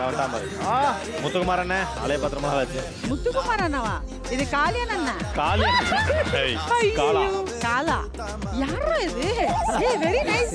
வந்துட்டான் பாரு. முத்துக்குமார் அண்ணே அலைய பத்திரமா வச்சு முத்துக்குமார் அண்ணாவா இது காளியன் அண்ணா காலி ஏய், காலா ஐயோ, காலா யாரா இது ஏய் வெரி நைஸ்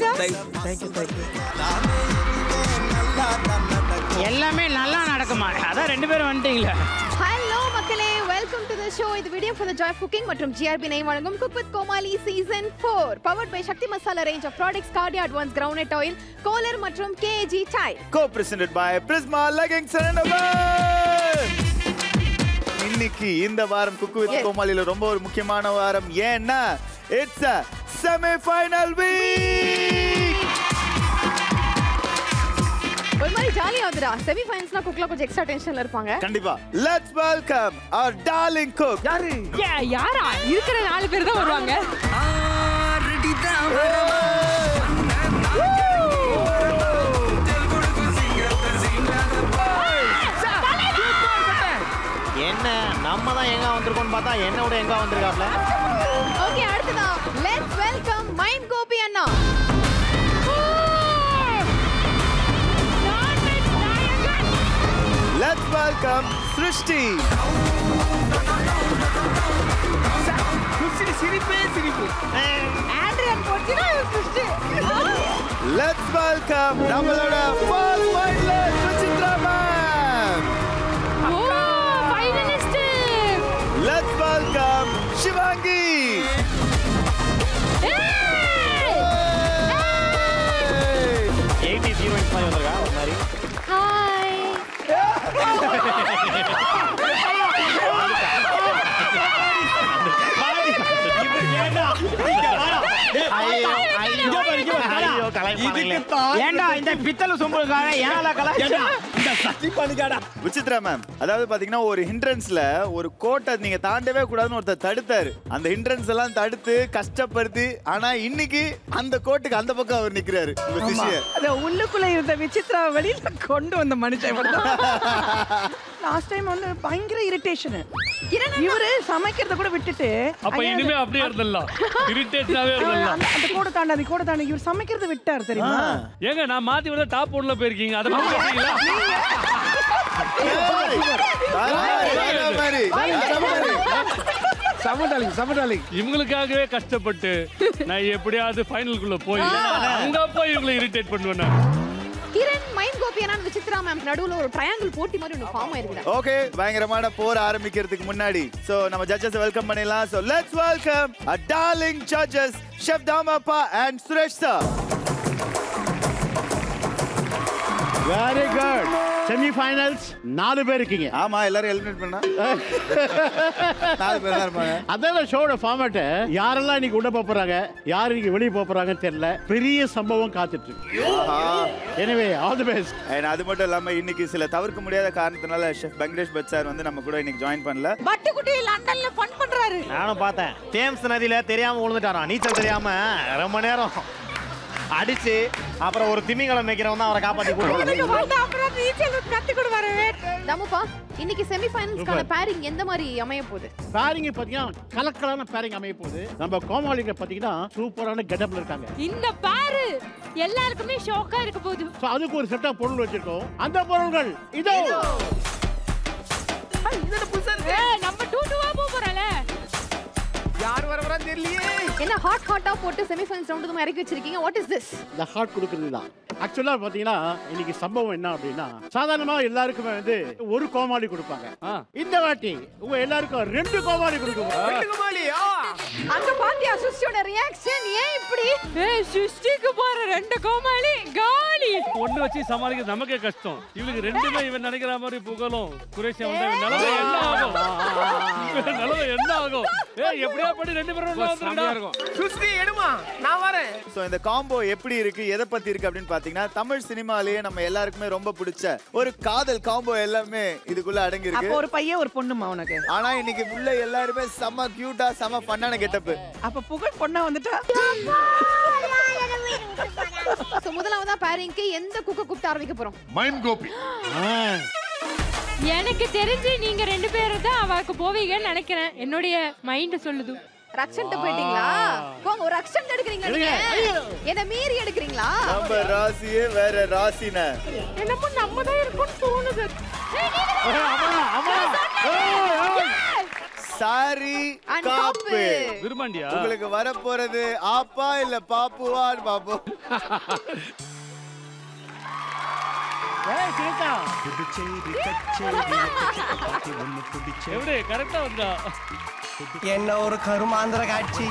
எல்லாமே நல்லா நடக்குமா அதான் ரெண்டு பேரும் வந்துட்டீங்களா ஹலோ மக்களே வெல்கம் டு தி ஷோ இது video for the joy cooking மற்றும் ஜிஆர்பி நெய் வழங்கும் cook with Comali season 4 powered by Sakthi Masala range of products Cardia advance ground oil கோலர் மற்றும் கேஜி டாய் co-presented by Prisma Leggings and Underwear. இன்னைக்கு இந்த வாரம் குக்கு வித் Yes. கோமாளில ரொம்ப ஒரு முக்கியமான வாரம் ஏன்னா it's a semi final week ஒரு மாதிரி ஜாலியா வந்துடா செமி ஃபைனல்ஸ்னா குக்ல கொஞ்சம் எக்ஸ்ட்ரா டென்ஷன்ல இருப்பாங்க கண்டிப்பா let's welcome our darling cook யாரா இருக்கிற நாலு பேர் தான் வருவாங்க என்ன நம்ம தான் எங்க வந்திருக்கோம்னு பார்த்தா என்ன விட எங்க வந்திருக்காப்ல ஓகே அடுத்ததா லெட்ஸ் வெல்கம் மைண்ட் கோபி அண்ணா லெட்ஸ் வெல்கம் சிருஷ்டி ஆண்ட்ரியன் போச்சுனா சிருஷ்டி லெட்ஸ் வெல்கம் நம்மளோட first finalist Suchitra ma'am oh finalist let's welcome Sivaangi eighty heroines மாதிரி வந்திருக்கா ஒரு மாதிரி ஹாய் ஐயோ ஐயோ ஐயோ கலாய்ப்பானுங்களே. ஏன்டா இந்த பித்தளை சொம்புக்காக ஏன்டா கலா விசித்ரா மேம் அதாவது பாத்தீங்கன்னா ஒரு ஹிண்ட்ரன்ஸ்ல ஒரு கோட்டை நீங்க தாண்டவே கூடாதுன்னு ஒருத்தர் தடுத்தாரு அந்த ஹிண்ட்ரன்ஸ் எல்லாம் தடுத்து கஷ்டப்படுத்தி ஆனா இன்னைக்கு அந்த கோட்டுக்கு அந்த பக்கம் அவர் நிக்கிறாரு உங்க சிஷ்ய அத உள்ளுக்குள்ள இருந்த விசித்ரா வெளியில கொண்டு வந்த மனுஷன் லாஸ்ட் டைம் வந்து பயங்கர இரிட்டேஷன் இவரு சமைக்கிறத கூட விட்டுட்டு அப்ப ஐயா, இனிமே அப்படியே இருந்துடலாம் இரிட்டேஷனாவே அந்த- இருந்துடலாம் அந்த அந்த கூட தாண்டாதி கூட தாண்டி இவர் சமைக்கிறத விட்டார் தெரியுமா ஏங்க நான் மாத்தி வந்து டாப் ஒன்ல போயிருக்கீங்க அதை பத்தி பேசுறீங்களா? இவங்களுக்காகவே கஷ்டப்பட்டு நான் எப்படியாவது ஃபைனலுக்குள்ள போய் அங்க போய் இவங்களை இரிட்டேட் பண்ணுவேன் நான். கிரண் மைண்ட் கோபி அண்ணா விசித்ரா மேம் நடுவுல ஒரு ட்ரையாங்கிள் போட்டி மாதிரி ஒன்று ஃபார்ம் ஆயிருக்குடா ஓகே பயங்கரமான போர் ஆரம்பிக்கிறதுக்கு முன்னாடி சோ நம்ம ஜட்ஜஸ் வெல்கம் பண்ணிடலாம் so let's welcome uh darling judges chef தாமாப்பா and Suresh sir very good semi finals நாலு பேர் இருக்கீங்க ஆமா எல்லாரும் எலிமினேட் பண்ணா நாலு பேர் தான் இருப்பாங்க அதான் ஷோட ஃபார்மேட் யாரெல்லாம் இன்னைக்கு உள்ள போப் போறாங்க யார் இன்னைக்கு வெளியே போப் போறாங்கன்னு தெரியல பெரிய சம்பவம் காத்துட்டு இருக்கு எனவே ஆல் தி பெஸ்ட் And அது மட்டும் இல்லாம இன்னைக்கு சில தவிர்க்க முடியாத காரணத்தினால ஷெஃப் வெங்கடேஷ் பட் சார் வந்து நம்ம கூட இன்னைக்கு ஜாயின் பண்ணல பட்டுக்குட்டி லண்டன்ல ஃபன் பண்றாரு நானும் பார்த்தேன் தேம்ஸ் நதியில தெரியாம விழுந்துட்டாராம் நீச்சல் தெரியாம ரொம்ப நேரம் அடிச்சு அப்புறம் ஒரு திமிங்கலம் மேய்க்கிறவன் தான் அவரை காப்பாத்தி கூட்டு எனக்கு வந்த அப்புறம் நீச்சல் கத்து கொடுவாரு தமுப்பா இன்னைக்கு செமி ஃபைனல்ஸ்க்கான பேரிங் எந்த மாதிரி அமைய போகுது பேரிங் பாத்தீங்கன்னா கலக்கலான பேரிங் அமைய போகுது நம்ம கோமாளிங்க பாத்தீங்கன்னா சூப்பரான கெட்டப்ல இருக்காங்க இந்த பாரு எல்லாருக்குமே ஷாக்கா இருக்க போகுது So அதுக்கு ஒரு செட் ஆஃப் பொருள் வச்சிருக்கோம் அந்த பொருள்கள் இதோ ஏய், நம்ம டூ டூவா போக போறல என்ன ஹாட் ஹாட்டா போட்டு செமி ஃபைனல்ஸ் ரவுண்டுக்கு இறக்கி வச்சிருக்கீங்க வாட் இஸ் திஸ் இந்த ஹார்ட் கொடுக்கறது தான் ஆக்சுவலா பாத்தீங்கன்னா இன்னைக்கு சம்பவம் என்ன அப்படின்னா சாதாரணமா எல்லாருக்குமே வந்து ஒரு கோமாளி கொடுப்பாங்க ஆ. இந்த வாட்டி உங்க எல்லாருக்கும் ரெண்டு கோமாளி கொடுக்க அங்க பாத்தியா சுஷியோட ரியாக்ஷன் ஏன் இப்படி ஏய் சுஷ்டிக்கு போற ரெண்டு கோமாளி காலி ஒண்ணு வச்சு சமாளிக்கிறது நமக்கே கஷ்டம் இவளுக்கு ரெண்டுமே இவன் நினைக்கிற மாதிரி புகழும் குரேஷியா வந்து இவன் நிலைமை என்ன ஆகும் இவன் நிலைமை என்ன ஆகும் ஏய் எப்படியா படி ரெண்டு பேரும் உள்ள வந்துருடா. ஸோ இந்த காம்போ எப்படி இருக்கு எதை பத்தி இருக்கு அப்படின்னு பாத்தீங்கன்னா தமிழ் சினிமாலேயே நம்ம எல்லாருக்குமே ரொம்ப பிடிச்ச ஒரு காதல் காம்போ எல்லாமே இதுக்குள்ள அடங்கி அப்போ இருக்கு ஒரு பையன் ஒரு பொண்ணுமா உனக்கு ஆனா இன்னைக்கு உள்ள எல்லாருமே செம்ம கியூட்டா செம்ம ஃபன்னான கெட்டப் அப்ப புகழ் பொண்ணா வந்துட்டா சோ முதலாவதா பேரிங்க்கு எந்த குக்க கூப்பிட்டு ஆரம்பிக்க போறோம் மைண்ட் கோபி எனக்கு தெரிஞ்சு நீங்க ரெண்டு பேரும் தான் அவளுக்கு போவீங்கன்னு நினைக்கிறேன் என்னுடைய மைண்ட் சொல்லுது ரக்ஷன்ட்ட போயிட்டீங்களா போங்க ஒரு ரக்ஷன் எடுக்கிறீங்களா நீங்க என்ன மீறி எடுக்கிறீங்களா நம்ம ராசியே வேற ராசின என்னமோ நம்ம தான் இருக்கும்னு தோணுது சாரி And காப்பு காப்பு. விரும்பாண்டியா உங்களுக்கு வர போறது ஆப்பா இல்ல பாப்புவான்னு பாப்போம் எப்படி கரெக்டா வந்தா என்ன ஒரு கருமாந்திர காட்சி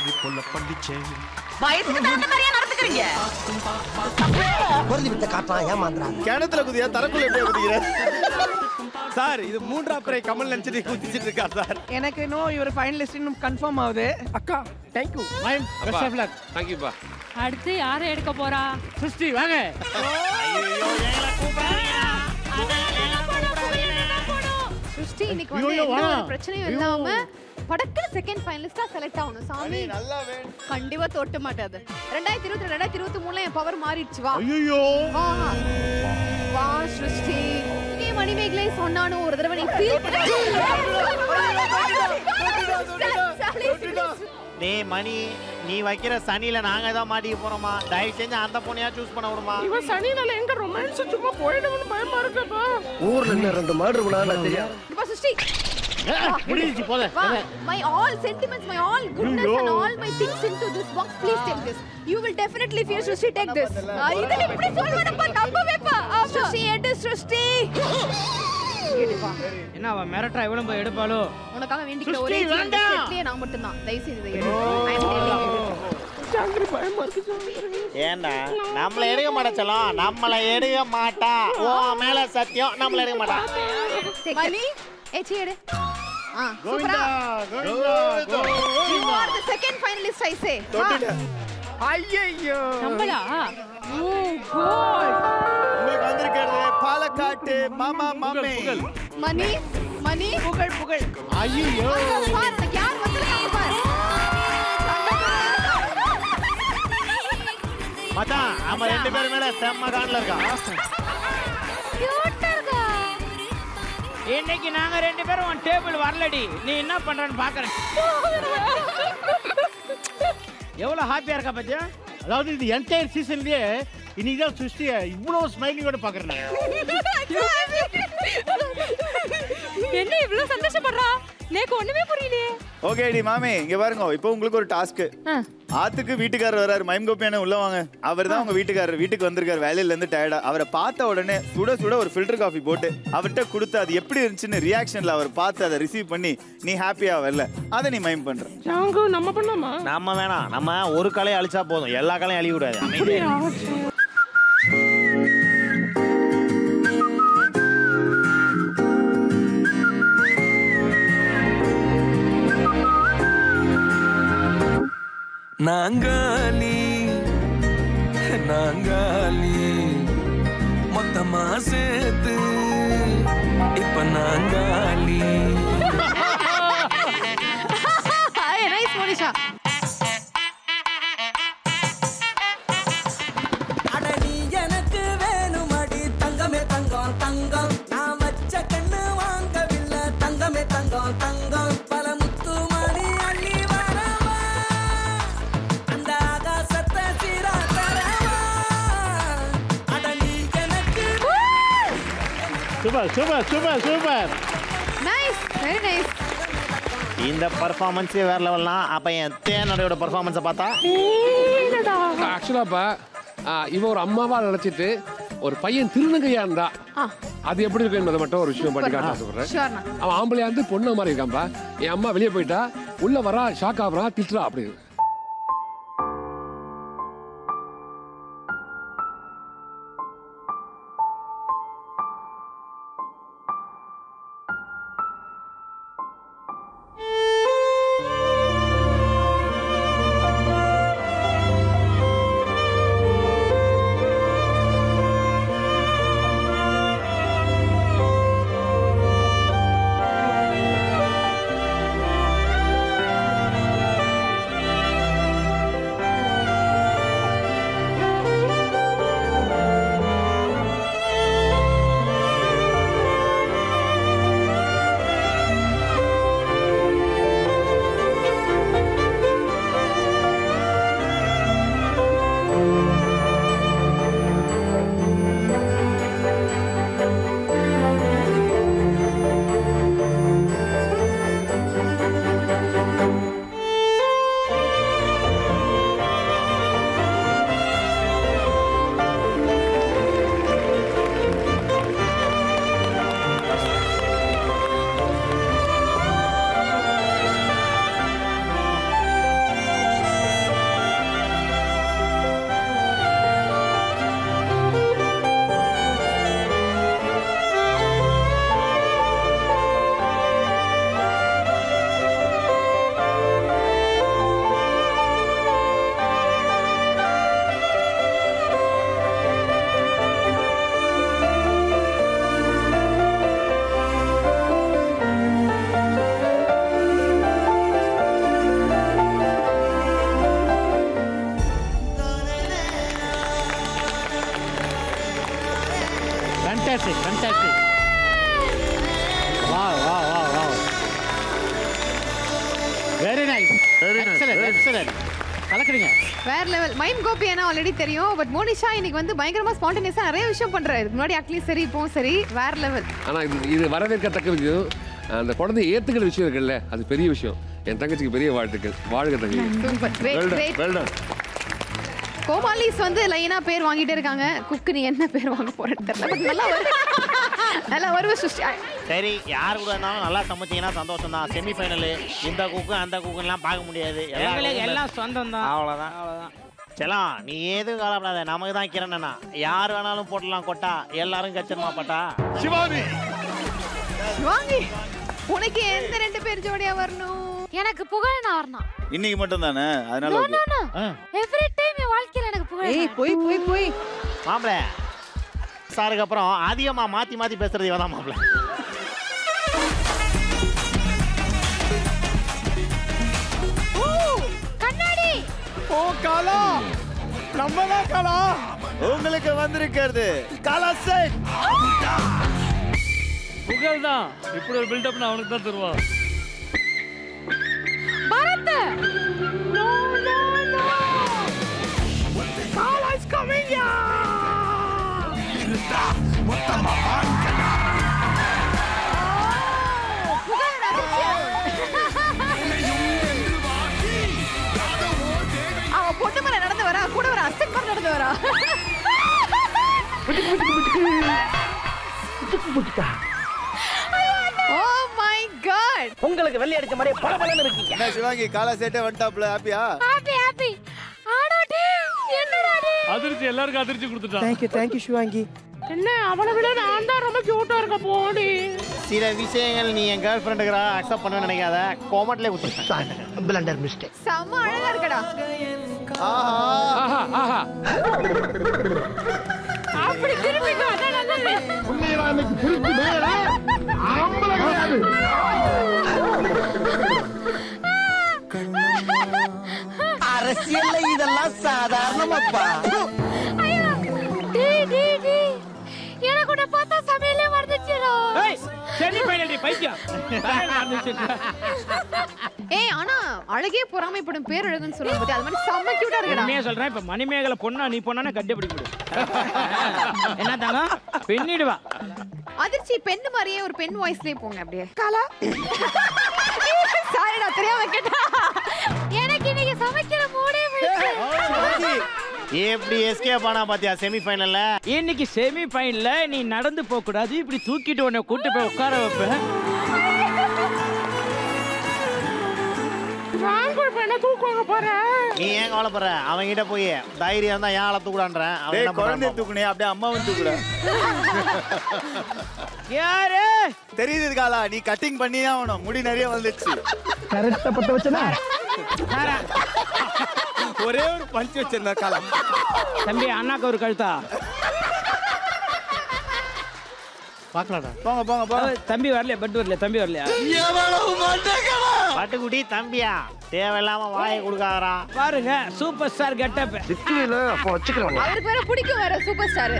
பொருதி வித்த காட்டுறான் ஏமாந்துறாங்க கிணத்துல குதியா தரக்குள்ள எப்படியா குதிக்கிற சார் இது மூன்றாம் பிறை கமல் நினைச்சிட்டு குதிச்சிட்டு இருக்கார் சார் எனக்கு நோ இவர் ஃபைனலிஸ்ட் இன்னும் கன்ஃபார்ம் ஆகுது அக்கா thank you mime best of luck தேங்க்யூப்பா அடுத்து யாரை எடுக்க போறா சிருஷ்டி வாங்க சுஷ்டி இன்னைக்கு ஐயோ, வந்து ஐயோ, எந்த வா. ஒரு பிரச்சனையும் இல்லாம படக்குன்னு செகண்ட் ஃபைனலிஸ்டா செலக்ட் ஆகணும் சாமி நல்லா வேணும் கண்டிப்பா தொட்டு மாட்டாது ரெண்டாயிரத்தி இருபத்தி ரெண்டாயிரத்தி இருபத்தி மூணுல என் பவர் மாறிடுச்சு வா ஐயோ வா வா சிருஷ்டி நீ மணிமேகலை சொன்னானு ஒரு தடவை நீ ஃபீல் டேய் மணி நீ வைக்கிற சனியில நாங்க தான் மாட்டிக்க போறோமா தயவு செஞ்சு அந்த பொண்ணையா சூஸ் பண்ண விடுமா இவன் சனினால எங்க ரொமான்ஸ் சும்மா போயிடும்னு பயமா இருக்குப்பா ஊர்ல இன்னும் ரெண்டு மர்டர் பண்ணா தெரியும் இப்ப சிருஷ்டி முடிஞ்சிச்சு போத வா my all sentiments my all goodness ஐயோ. and all my things into this box please take this you will definitely feel Srushti take this ஆ, இதுல இப்படி சொல்வனப்பா நம்பவேப்பா Srushti எடு Srushti என்ன அவன் மிரட்டா இவ்வளவு போய் எடுப்பாளோ உனக்காக வேண்டிக்கிற ஒரே Srushti, வேண்டாம். செட்லயே நான் மட்டும் தான் தயவு செய்து இதை எடு I am telling you. ஏண்டா நம்மள எடுக்க மாட்டச்சலாம் நம்மள எடுக்க மாட்டா ஓ மேல சத்தியம் நம்மள எடுக்க மாட்டா Take மணி ஏச்சி எடு ஆ கோவிந்தா சூப்பரா Govinda you are the second finalist I say வா. ஐயோ நம்மளா உங்களுக்கு வந்திருக்கிறது பாலக்காட்டு மாமா மாமே மணி மணி புகழ் புகழ் ஐயோ பாரு உனக்கு யார் வந்திருக்காங்க பாரு மச்சான் நம்ம ரெண்டு பேரும் மேல செம்ம காண்ல இருக்கா கியூட்டா இருக்கா இன்னைக்கு நாங்க ரெண்டு பேரும் உன் டேபிள் வரலடி நீ என்ன பண்றன்னு பாக்குறேன் எவ்வளவு ஹாப்பியா இருக்கா பத்தியா அதாவது இது என்டையர் சீசன்லயே இன்னைக்கு தான் சிருஷ்டிய இவ்வளவு ஸ்மைலிங்கோட பாக்குறேன் நான். என்ன இவ்வளவு சந்தோஷப்படுறா நேக்கு ஒண்ணுமே புரியலையே ஓகே டி மாமே இங்க பாருங்க இப்போ உங்களுக்கு ஒரு டாஸ்க் ஆத்துக்கு வீட்டுக்காரர் வராரு மைம் கோப்பியான உள்ள வாங்க அவர் தான் உங்க வீட்டுக்காரர் வீட்டுக்கு வந்திருக்காரு வேலையில இருந்து டயர்டா அவரை பார்த்த உடனே சுட சுட ஒரு ஃபில்டர் காஃபி போட்டு அவர்கிட்ட கொடுத்து அது எப்படி இருந்துச்சுன்னு ரியாக்ஷன்ல அவர் பார்த்து அதை ரிசீவ் பண்ணி நீ ஹாப்பியா வரல அதை நீ மைம் பண்ற ஜாங்கு நம்ம பண்ணாமா நம்ம வேணாம் நம்ம ஒரு கலையை அழிச்சா போதும் எல்லா கலையும் அழிய கூடாது அமைதியா இரு. நாங்காலி நாங்காலி மொத்தமா சேர்த்து இப்ப நாங்காலி நைஸ் மோனிஷா அட நீ எனக்கு வேணுமடி தங்கமே தங்கம் தங்கம் நான் வச்ச கண்ணு வாங்கவில்லை தங்கமே தங்கம் தங்கம் பல முத்து மணி அள்ளி வரவா அந்த ஆகாசத்தை சீரா தரவா அட நீ எனக்கு super super super super nice very nice இந்த பர்ஃபார்மன்ஸே வேற லெவல்னா அப்ப என் தேனோட பர்ஃபார்மன்ஸை பார்த்தா ஆக்சுவலாப்பா இவன் ஒரு அம்மாவா நினைச்சிட்டு ஒரு பையன் திருநங்கையா இருந்தா அது எப்படி இருக்கு என்பதை மட்டும் ஒரு விஷயம் பண்ணி காட்ட சொல்றேன் ஷூர்ண்ணா அவன் ஆம்பளையா இருந்து பொண்ணு மாதிரி இருக்கான்பா என் அம்மா வெளியே போயிட்டா உள்ள வரா ஷாக் ஆகுறா திட்டுறா அப்படி ஆ எக்ஸலன்ட் எக்ஸலன்ட் கலக்குறீங்க வேற லெவல் மைம் கோபி என்ன ஆல்ரெடி தெரியும் பட் மோனிஷா இன்னைக்கு வந்து பயங்கரமா ஸ்பான்டேனியஸா நிறைய விஷயம் பண்றாரு இதுக்கு முன்னாடி அட்லீஸ்ட் சரி இப்போவும் சரி வேற லெவல் ஆனா இது இது வரவேற்கத்தக்க விஷயம் அந்த குழந்தை ஏத்துக்கிற விஷயம் இருக்குல்ல அது பெரிய விஷயம் என் தங்கச்சிக்கு பெரிய வாழ்த்துக்கள் வாழ்க தங்கச்சி super great Well done, great well done. Comalis வந்து லைனா பேர் வாங்கிட்டே இருக்காங்க குக்கு நீ என்ன பேர் வாங்க போறேன்னு தெரியல பட் நல்லா வருது நல்லா வருவ சுஷ்டி சரி யார் கூட இருந்தாலும் நல்லா சமைச்சீங்கன்னா சந்தோஷம் தான் செமிஃபைனலு இந்த குக்கு அந்த குக்குலாம் பார்க்க முடியாது எல்லா எங்களுக்கு cookum எல்லாம் best. சொந்தம் தான் அவ்வளோதான் அவ்வளோதான் செல்லாம் நீ எதுவும் கவலைப்படாத நமக்கு தான் கிரணனா யார் வேணாலும் போடலாம் கொட்டா எல்லாரும் கச்சிரமா பட்டா சிவானி வாங்கி உனக்கு எந்த ரெண்டு பேர் ஜோடியா வரணும் எனக்கு புகழ் நான் வரணும் இன்னைக்கு மட்டும் தானே அதனால no okay. No no every time என் வாழ்க்கையில எனக்கு புகழ் ஏய் போய் போய் போய் மாப்பிள சாருக்கு அப்புறம் அதிகமா மாத்தி மாத்தி பேசுறது இவன் தான் மாப்பிள கண்ணாடி ஓ காலா நம்ம தான் காலா உங்களுக்கு வந்திருக்கிறது காலா செட் புகழ் தான் இப்படி ஒரு பில்டப் நான் அவனுக்கு தான் தருவான் Bharath no no no Kala is coming, அவன் பொண்ணு மேல நடந்து வரா கூட வர அசன் மாதிரி நடந்து வரா ஓ மை காட் உங்களுக்கு வெள்ளை அடிச்ச மாதிரி பளபளன்னு இருக்கீங்க என்ன சிவாங்கி காலா செட்டே வந்துட்டாப்ல ஹாப்பியா ஹாப்பி ஹாப்பி ஆனா டேய் என்னடா டேய் அதிர்ச்சி எல்லாருக்கும் அதிர்ச்சி கொடுத்துட்டான் தேங்க்யூ தேங்க்யூ சிவாங்கி என்ன அவளை விட நான் தான் ரொம்ப கியூட்டா இருக்க போடி சில விஷயங்கள் நீ என் கேர்ள் ஃப்ரெண்டுக்கிறா அக்செப்ட் பண்ண நினைக்காத கோமட்லேயே கொடுத்துருக்கேன் பிளண்டர் மிஸ்டேக் செம்ம அழகா இருக்கடா ஆஹா ஆஹா அப்படி திரும்பிக்கோ அதான் நல்லது அரசியல்ல இதெல்லாம் சாதாரணமாப்பா ஐயோ டேய் டேய் டேய் எனக்கு உன்னை பார்த்தா சமையலே மறந்துச்சுடா ஏய் செமிஃபைனல் பைத்தியம் தலையில வந்துச்சுடா. ஏய் ஆனா அழகே பொறாமைப்படும் பேரழகுன்னு சொல்லுவாங்க பாத்தியா அது மாதிரி செம்ம கியூட்டா இருக்கடா உண்மையா சொல்றேன் இப்ப மணிமேகலை பொண்ணா நீ பொண்ணா கட்டி பிடிக்க முடியும் என்ன தாங்க பெண்ணிடுவா அதிர்ச்சி பெண் மாதிரியே ஒரு பெண் வாய்ஸ்லயே போங்க அப்படியே காலா சாரிடா தெரியாம கேட்டா எனக்கு இன்னைக்கு சமைக்கிற மூடே போயிடுச்சு எப்படி எஸ்கேப் ஆனா பாத்தியா செமிஃபைனல்ல இன்னைக்கு செமி ஃபைனல்ல நீ நடந்து போக கூடாது இப்படி தூக்கிட்டு உன்னை கூட்டு போய் உட்கார வைப்பேன் வாங்க இப்ப என்ன தூக்குவாங்க போறேன் நீ ஏன் கவலைப்படுற அவன் கிட்ட போய் தைரியம் தான் ஏன் ஆள தூக்குடான்றேன் அவன் டேய் என்ன குழந்தைய பண்றான் தூக்குனே அப்படியே அம்மாவும் தூக்குற யாரு தெரியுது காலா நீ கட்டிங் பண்ணியே ஆகணும் முடி நிறைய வந்துச்சு கரெக்டா பத்த வச்சனா ஒரே ஒரு பஞ்ச் வச்சிருந்தா காலா தம்பி அண்ணாக்கு ஒரு கழுத்தா பார்க்கலாம்டா போங்க போங்க போங்க தம்பி வரலையா பட் வரலையா தம்பி வரலையா பட்டுக்குட்டி தம்பியா தேவையில்லாம வாயை கொடுக்காதறான் பாருங்க சூப்பர் ஸ்டார் கெட்டப் அப்போ வச்சுக்கிறோம் அவருக்கு வேற பிடிக்கும் வேற சூப்பர் ஸ்டார்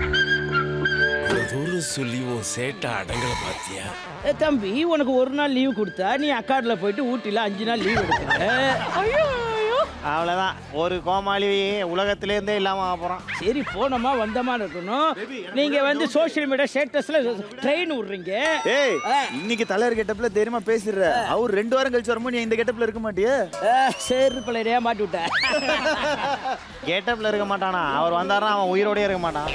தூரம் சொல்லி உன் சேட்டை அடங்கல பாத்தியா தம்பி உனக்கு ஒரு நாள் லீவ் கொடுத்தா நீ அக்காட்ல போயிட்டு ஊட்டில அஞ்சு நாள் லீவ் எடுக்கிற ஐயோ ஐயோ அவ்வளவுதான் ஒரு கோமாளி உலகத்திலே இருந்தே இல்லாம ஆகப் போறான் சரி போனோமா வந்தோமா இருக்கணும் நீங்க வந்து சோஷியல் மீடியா ஸ்டேட்டஸ்ல ட்ரெயின் விடுறீங்க ஏய் இன்னைக்கு தலைவர் கெட்டப்ல தெரியுமா பேசிடுற அவர் ரெண்டு வாரம் கழிச்சு வரும்போது நீ இந்த கெட்டப்ல இருக்க மாட்டியே சரி பிள்ளையா மாட்டி விட்டேன் கெட்டப்ல இருக்க மாட்டானா அவர் வந்தாருன்னா அவன் உயிரோடயே இருக்க மாட்டான்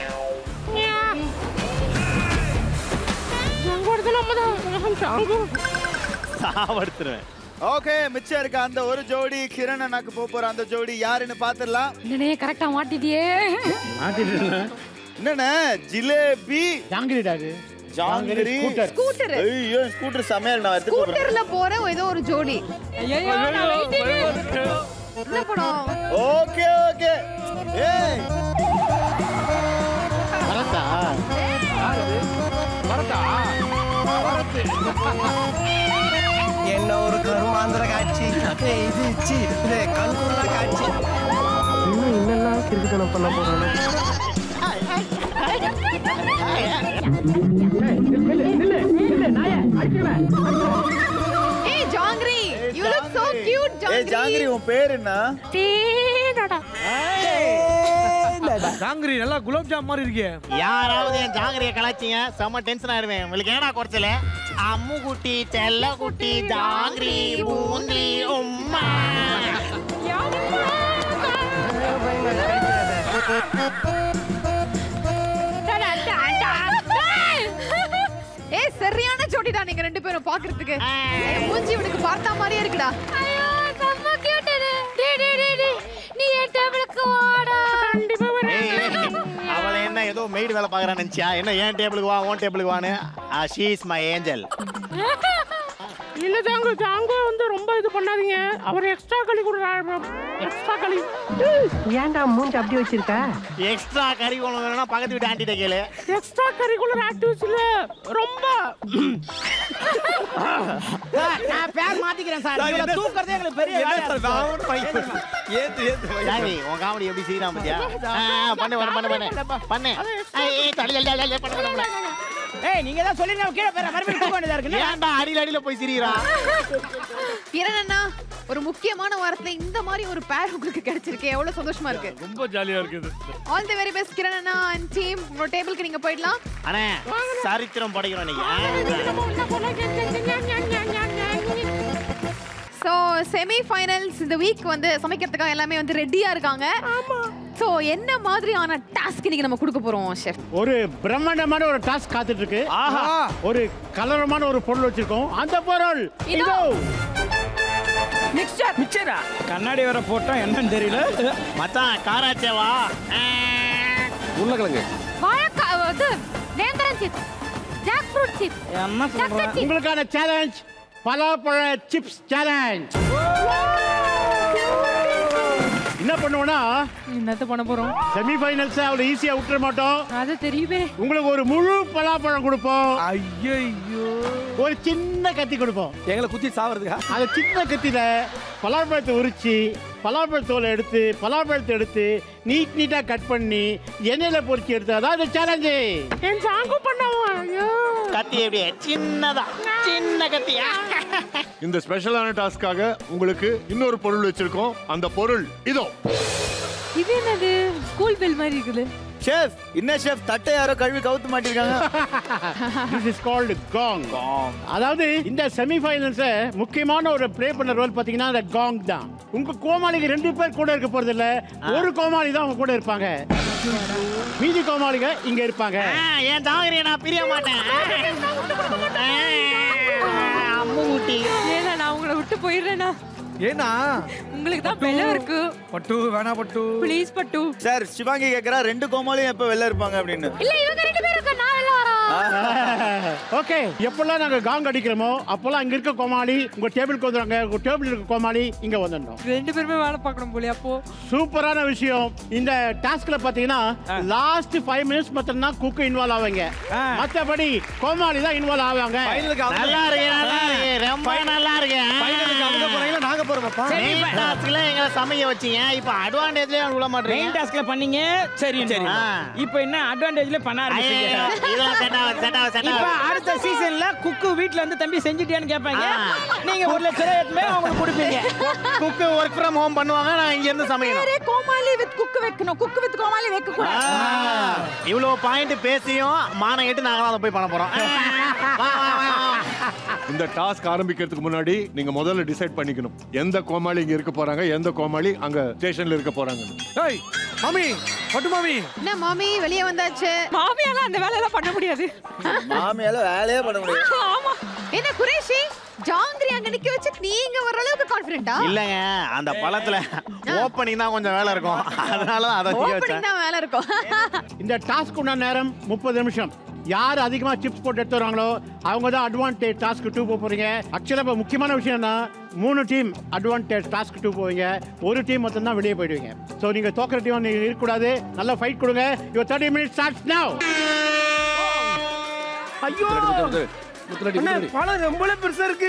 சாவடுத்துருவேன் ஓகே மிச்சம் இருக்க அந்த ஒரு ஜோடி கிரண் அண்ணாக்கு போக போற அந்த ஜோடி யாருன்னு பாத்துடலாம் என்னனே கரெக்டா மாட்டிட்டியே என்னண்ணே ஜிலேபி ஜாங்கிரி டாகு ஜாங்கிரி ஸ்கூட்டர் ஸ்கூட்டர் ஐயோ ஸ்கூட்டர் சமையல் நான் எடுத்துட்டு போறேன் ஸ்கூட்டர்ல போற ஏதோ ஒரு ஜோடி என்ன படம் ஓகே ஓகே ஏய் வரத்தா என்ன ஒரு கருமாந்திர காட்சி ஏய், இது சி இது கண்குள்ள காட்சி இன்னும் என்னெல்லாம் கிறுக்குத்தனம் பண்ண போறானோ ஏய் Jangiri you look so cute ஏய் ஜாங்கிரி ஜாங்கிரி உன் பேர் என்ன டீடடா ஜாங்கிரி நல்லா குலாப் ஜாம் மாதிரி இருக்கே யாராவது என் ஜாங்கிரிய கலாச்சிங்க செம்ம டென்ஷன் ஆயிடுவேன் உங்களுக்கு ஏனா குறைச்சல அம்மு குட்டி செல்ல குட்டி ஜாங்கிரி பூந்தி உம்மா ஏய் சரியான ஜோடிடா நீங்க ரெண்டு பேரும் பாக்குறதுக்கு என் மூஞ்சி இவனுக்கு பார்த்தா மாதிரியே இருக்குடா ஐயோ செம்ம கியூட் டே டே டே டே நீ என் டேபிளுக்கு வாடா கண்டிப்பா அவளை என்ன ஏதோ மெய்டு வேலை பார்க்கறான்னு நினைச்சியா என்ன ஏன் டேபிளுக்கு வா உன் டேபிளுக்கு வான்னு ஷீ இஸ் மை ஏஞ்சல் இல்ல தாங்க தாங்க வந்து ரொம்ப இது பண்ணாதீங்க அவர் எக்ஸ்ட்ரா களி கொடுறாரு எக்ஸ்ட்ரா களி ஏன்டா மூஞ்சி அப்படி வச்சிருக்க எக்ஸ்ட்ரா கறி குழம்பு வேணும்னா பக்கத்து வீட்டு ஆண்டிட்ட கேளு எக்ஸ்ட்ரா கரிக்குலர் ஆக்டிவிட்டிஸ்ல ரொம்ப நான் பேர் மாத்திக்கிறேன் சார் இவரை தூக்கறதே எங்களுக்கு பெரிய வேலையா இருக்கு. ஏத்து ஏத்து ஜாங்கி உன் காமெடி எப்படி செய்யறான் பத்தியா ஆ, பண்ணு பண்ணு பண்ணு பண்ணு பண்ணு ஏய், ஏய், தள்ளி, தள்ளி, தள்ளி, பண்ணு பண்ணு பண்ணு ஏய் நீங்க தான் சொல்லி கீழே போற மறுபடியும் தூக்க வேண்டியதா இருக்கு ஏன்டா அடியில் அடியில போய் சிரிக்கிறான் கிரண் ஒரு முக்கியமான வாரத்துல இந்த மாதிரி ஒரு பேர் உங்களுக்கு கிடைச்சிருக்கு எவ்வளவு சந்தோஷமா இருக்கு ரொம்ப ஜாலியா இருக்குது all the very best Kiran அண்ணா அண்ட் டீம் உங்களோட டேபிளுக்கு நீங்க போயிடலாம் அண்ணே சரித்திரம் படைக்கிறோம் இன்னைக்கு ஸோ செமி ஃபைனல்ஸ் இந்த வீக் வந்து சமைக்கிறதுக்காக எல்லாமே வந்து ரெடியா இருக்காங்க ஸோ என்ன மாதிரியான டாஸ்க் இன்னைக்கு நம்ம கொடுக்க போறோம் ஷெஃப் ஒரு பிரம்மாண்டமான ஒரு டாஸ்க் காத்துட்டு இருக்கு ஆஹா ஒரு கலரமான ஒரு பொருள் வச்சிருக்கோம் அந்த பொருள் இதோ மிக்சர் மிக்சரா கண்ணாடி வேற போட்டா என்னன்னு தெரியல மச்சான் காராச்சேவா உருளைக்கிழங்கு வாழைக்காய் இது Nendran chips jackfruit chips என்ன சொல்ற உங்களுக்கான சேலஞ்ச் பலாப்பழ சிப்ஸ் சேலஞ்ச் என்ன பண்ணுவோம்னா என்னத்த பண்ண போறோம் செமி ஃபைனல்ஸ் அவ்வளவு ஈஸியா விட்டுற மாட்டோம் அது தெரியுமே உங்களுக்கு ஒரு முழு பலாப்பழம் கொடுப்போம் ஐயோ ஒரு சின்ன கத்தி கொடுப்போம் எங்களை குத்தி சாவறதுக்கா அந்த சின்ன கத்தியில பலாப்பழத்தை உரிச்சு பலாப்பழத்தோலை எடுத்து பலாப்பழத்தை எடுத்து நீட் நீட்டா கட் பண்ணி எண்ணெயில பொரிச்சு எடுத்து அதாவது சேலஞ்சு என் சாங்கு பண்ணவும் ஐயோ கத்தி எப்படி சின்னதா சின்ன கத்தியா இந்த ஸ்பெஷலான டாஸ்க்காக உங்களுக்கு இன்னொரு பொருள் வச்சிருக்கோம் அந்த பொருள் இதோ இது என்னது ஸ்கூல் பெல் மாதிரி இருக்குது ஷெஃப் என்ன ஷெஃப் தட்டை யாரோ கழுவி கவுத்து மாட்டிருக்காங்க திஸ் இஸ் கால்டு காங் அதாவது இந்த செமி ஃபைனல்ஸ முக்கியமான ஒரு ப்ளே பண்ண ரோல் பாத்தீங்கன்னா அந்த காங் தான் உங்க கோமாளிங்க ரெண்டு பேர் கூட இருக்க போறது இல்ல ஒரு கோமாளி தான் உங்க கூட இருப்பாங்க மீதி கோமாளிங்க இங்க இருப்பாங்க ஆ, என் ஜாங்கிரியை நான் பிரிய மாட்டேன் ஆ, அம்மு குட்டி ஏன்னா நான் உங்களை விட்டு போயிடுறேனா ஏன்னா உங்களுக்கு தான் பெல்ல இருக்கு பட்டு வேணா பட்டு ப்ளீஸ் பட்டு சார் சிவாங்கி கேக்குறா ரெண்டு கோமாளியும் எப்ப வெளில இருப்பாங்க அப்படின்னு இல்ல இவங்க ரெண்டு பேரும் இருக்க நான் வெளில வரோம் ஓகே எப்பெல்லாம் நாங்க காங் அடிக்கிறோமோ அப்பெல்லாம் அங்க இருக்க கோமாளி உங்க டேபிளுக்கு வந்துடுறாங்க உங்க டேபிள் இருக்க கோமாளி இங்க வந்துடணும் ரெண்டு பேருமே வேலை பார்க்கணும் போலியா அப்போ சூப்பரான விஷயம் இந்த டாஸ்க்ல பாத்தீங்கன்னா லாஸ்ட் ஃபைவ் மினிட்ஸ் மட்டும் தான் குக் இன்வால்வ் ஆவாங்க மத்தபடி கோமாளி தான் இன்வால்வ் ஆவாங்க ஃபைனலுக்கு அவங்க நல்லா இருக்கு நல்லா இருக்கு ரொம்ப நல்லா இருக்கு ஃபைனலுக்கு அவங்க போறாங்களா நாங்க போறோமாப்பா மெயின் டாஸ்க்ல எங்களை சமைக்க வச்சீங்க இப்போ அட்வான்டேஜ்லயே விட மெயின் மாட்டீங்க டாஸ்க்ல பண்ணீங்க சரி சரி ஆ. இப்போ என்ன அட்வான்டேஜ்ல பண்ண ஐயோ, ஆரம்பிச்சீங்க இதெல்லாம் செட் ஆகாது செட் ஆகாது செட் இப்ப ஆகாது அடுத்த சீசன்ல குக்கு வீட்ல வந்து தம்பி செஞ்சுட்டியான்னு கேட்பாங்க ஆ. நீங்க ஒரு லட்சம் ரூபாய் எடுத்துமே அவங்களுக்கு கொடுப்பீங்க குக்கு ஒர்க் ஃப்ரம் ஹோம் பண்ணுவாங்க நான் இங்க இருந்து சமைக்கணும் வேறே கோமாளி வித் குக்கு வைக்கணும் குக்கு வித் கோமாளி வைக்க கூடாது இவ்வளவு பாயிண்ட் பேசியும் மானம் எட்டு நாங்க அதை போய் பண்ண போறோம் வா, வா, வா, வா. இந்த டாஸ்க் ஆரம்பிக்கிறதுக்கு முன்னாடி நீங்க முதல்ல டிசைட் பண்ணிக்கணும் எந்த கோமாளி இங்க இருக்க போறாங்க எந்த கோமாளி அங்க ஸ்டேஷன்ல இருக்க போறாங்க ஏய் மாமி பட்டு மாமி என்ன மாமி வெளியே வந்தாச்சு மாமியால அந்த வேலையெல்லாம் பண்ண முடியாது மாமியால வேலையே பண்ண முடியாது ஆமா என்ன குரேஷி ஜாங்கிரி அங்க நிக்க வச்சு நீங்க வர அளவுக்கு கான்ஃபிடென்ட்டா இல்லங்க அந்த பழத்துல ஓப்பனிங் தான் கொஞ்சம் வேலை இருக்கும் அதனால தான் அதை செய்ய வச்சேன் ஓப்பனிங் தான் வேலை இருக்கும் இந்த டாஸ்க் உண்டான நேரம் முப்பது நிமிஷம் யார் அதிகமாக சிப்ஸ் போட்டு எடுத்து வராங்களோ அவங்க தான் அட்வான்டேஜ் டாஸ்க் டூ போக போறீங்க ஆக்சுவலாக இப்போ முக்கியமான விஷயம் என்ன மூணு டீம் அட்வான்டேஜ் டாஸ்க் டூ போவீங்க ஒரு டீம் மட்டும் தான் வெளியே போயிடுவீங்க ஸோ நீங்கள் தோக்கிற டீம் நீங்கள் இருக்கக்கூடாது நல்ல ஃபைட் கொடுங்க your thirty minutes start now ஐயோ முத்துலடி, முத்துலடி, முத்துலடி. பழம் ரொம்பவே பெருசா இருக்கு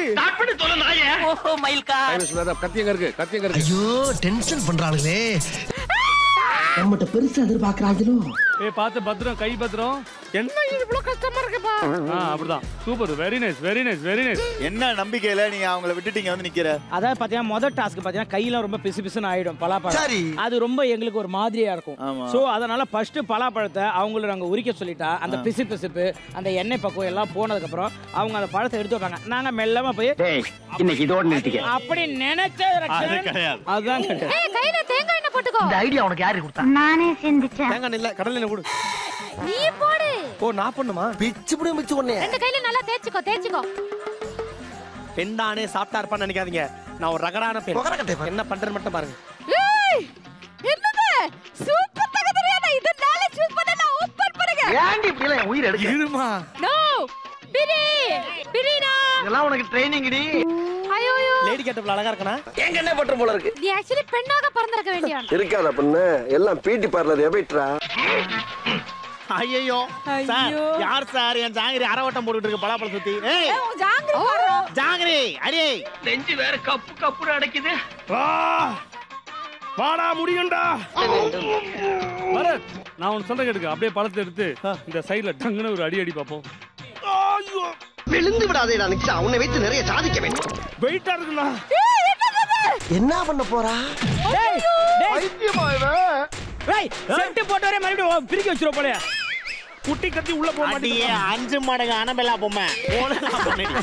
மைனஸ் வேற, கத்தி எங்க இருக்கு கத்தி எங்க இருக்கு ஐயோ டென்ஷன் பண்றாளுங்களே நம்மகிட்ட பெருசா எதிர்பார்க்கறாங்களோ ஏய் பார்த்து பத்திரம் கை பத்திரம் என்ன இவ்வளவு கஷ்டமா இருக்குப்பா ஆ அப்படிதான் super very nice very nice very nice என்ன நம்பிக்கையில நீங்க அவங்கள விட்டுட்டீங்க வந்து நிக்கிற அதாவது பாத்தீங்கன்னா முதல் டாஸ்க் பாத்தீங்கன்னா கையெல்லாம் ரொம்ப பிசு பிசுன்னு ஆயிடும் பலாப்பழம் சரி. அது ரொம்ப எங்களுக்கு ஒரு மாதிரியா இருக்கும் ஆமா. சோ அதனால ஃபர்ஸ்ட் பலாப்பழத்தை அவங்கள நாங்க உரிக்க சொல்லிட்டா அந்த பிசு பிசுப்பு அந்த எண்ணெய் பக்குவம் எல்லாம் போனதுக்கு அப்புறம் அவங்க அந்த பழத்தை எடுத்து வைப்பாங்க நாங்க மெல்லமா போய் இன்னைக்கு இதோட நிறுத்திக்க அப்படி நினைச்சது அது ரக்ஷன். கிடையாது அதுதான் கிடையாது ஏய் கையில தேங்காய் எண்ணெய் போட்டுக்கோ இந்த ஐடியா உனக்கு யாரு கொடுத்தா நானே சிந்திச்சேன் தேங்காய் இல்ல கடலை எண்ணெய் கொடு நீ போடு ஓ நான் பண்ணுமா பிச்சு புடி மிச்சு ஒண்ணே ரெண்டு கையில நல்லா தேய்ச்சுக்கோ தேய்ச்சுக்கோ பெண் தானே சாப்பிட்டா இருப்பான்னு நினைக்காதீங்க நான் ஒரு ரகடான பெண் புகரக்கட்டை பாரு. என்ன பண்றேன்னு மட்டும் பாருங்க ஏய் என்னது சூப்பர் தகதறியான இதனால சூஸ் பண்ண நான் ஓபன் பண்ணுங்க ஏன்டி இப்படி எல்லாம் என் உயிர் எடுக்க இருமா நோ பிரி பிரினா இதெல்லாம் உனக்கு ட்ரைனிங் டி ஐயோ லேடி கேட்டப்ல அழகா இருக்கனா எங்க என்ன பண்ற போல இருக்கு நீ ஆக்சுவலி பெண்ணாக பிறந்திருக்க வேண்டியவன் இருக்காத பொண்ணு எல்லாம் பிடி பார்லர் எபிட்ரா ஐயோ சார் யார் சார் என் ஜாங்கிரி அரவட்டம் போட்டுட்டு இருக்கு பலாப்பழம் சுத்தி ஏய் ஜாங்கிரி பாடுறா. ஜாங்கிரி அடியே நெஞ்சு வேற கப்பு கப்புன்னு அடைக்குது வாடா முடியும்டா பரத் நான் ஒன்னு சொல்ற கேட்டுக்க அப்படியே பழத்தை எடுத்து இந்த சைடுல டங்குன்னு ஒரு அடி அடி பார்ப்போம் விழுந்து விடாதேடா நிக்ஷா உன்னை வைத்து நிறைய சாதிக்க வேண்டும் வெயிட்டா இருக்குண்ணா என்ன பண்ண போறா டேய், டேய், டேய், செட்டு போட்டு வரே மறுபடியும் பிரிக்க வச்சிருவோம் போலயே குட்டி கத்தி உள்ள போக அடியே அஞ்சு மடங்கு அனபெல்லா பொம்மை போனலாம் பண்ணடி.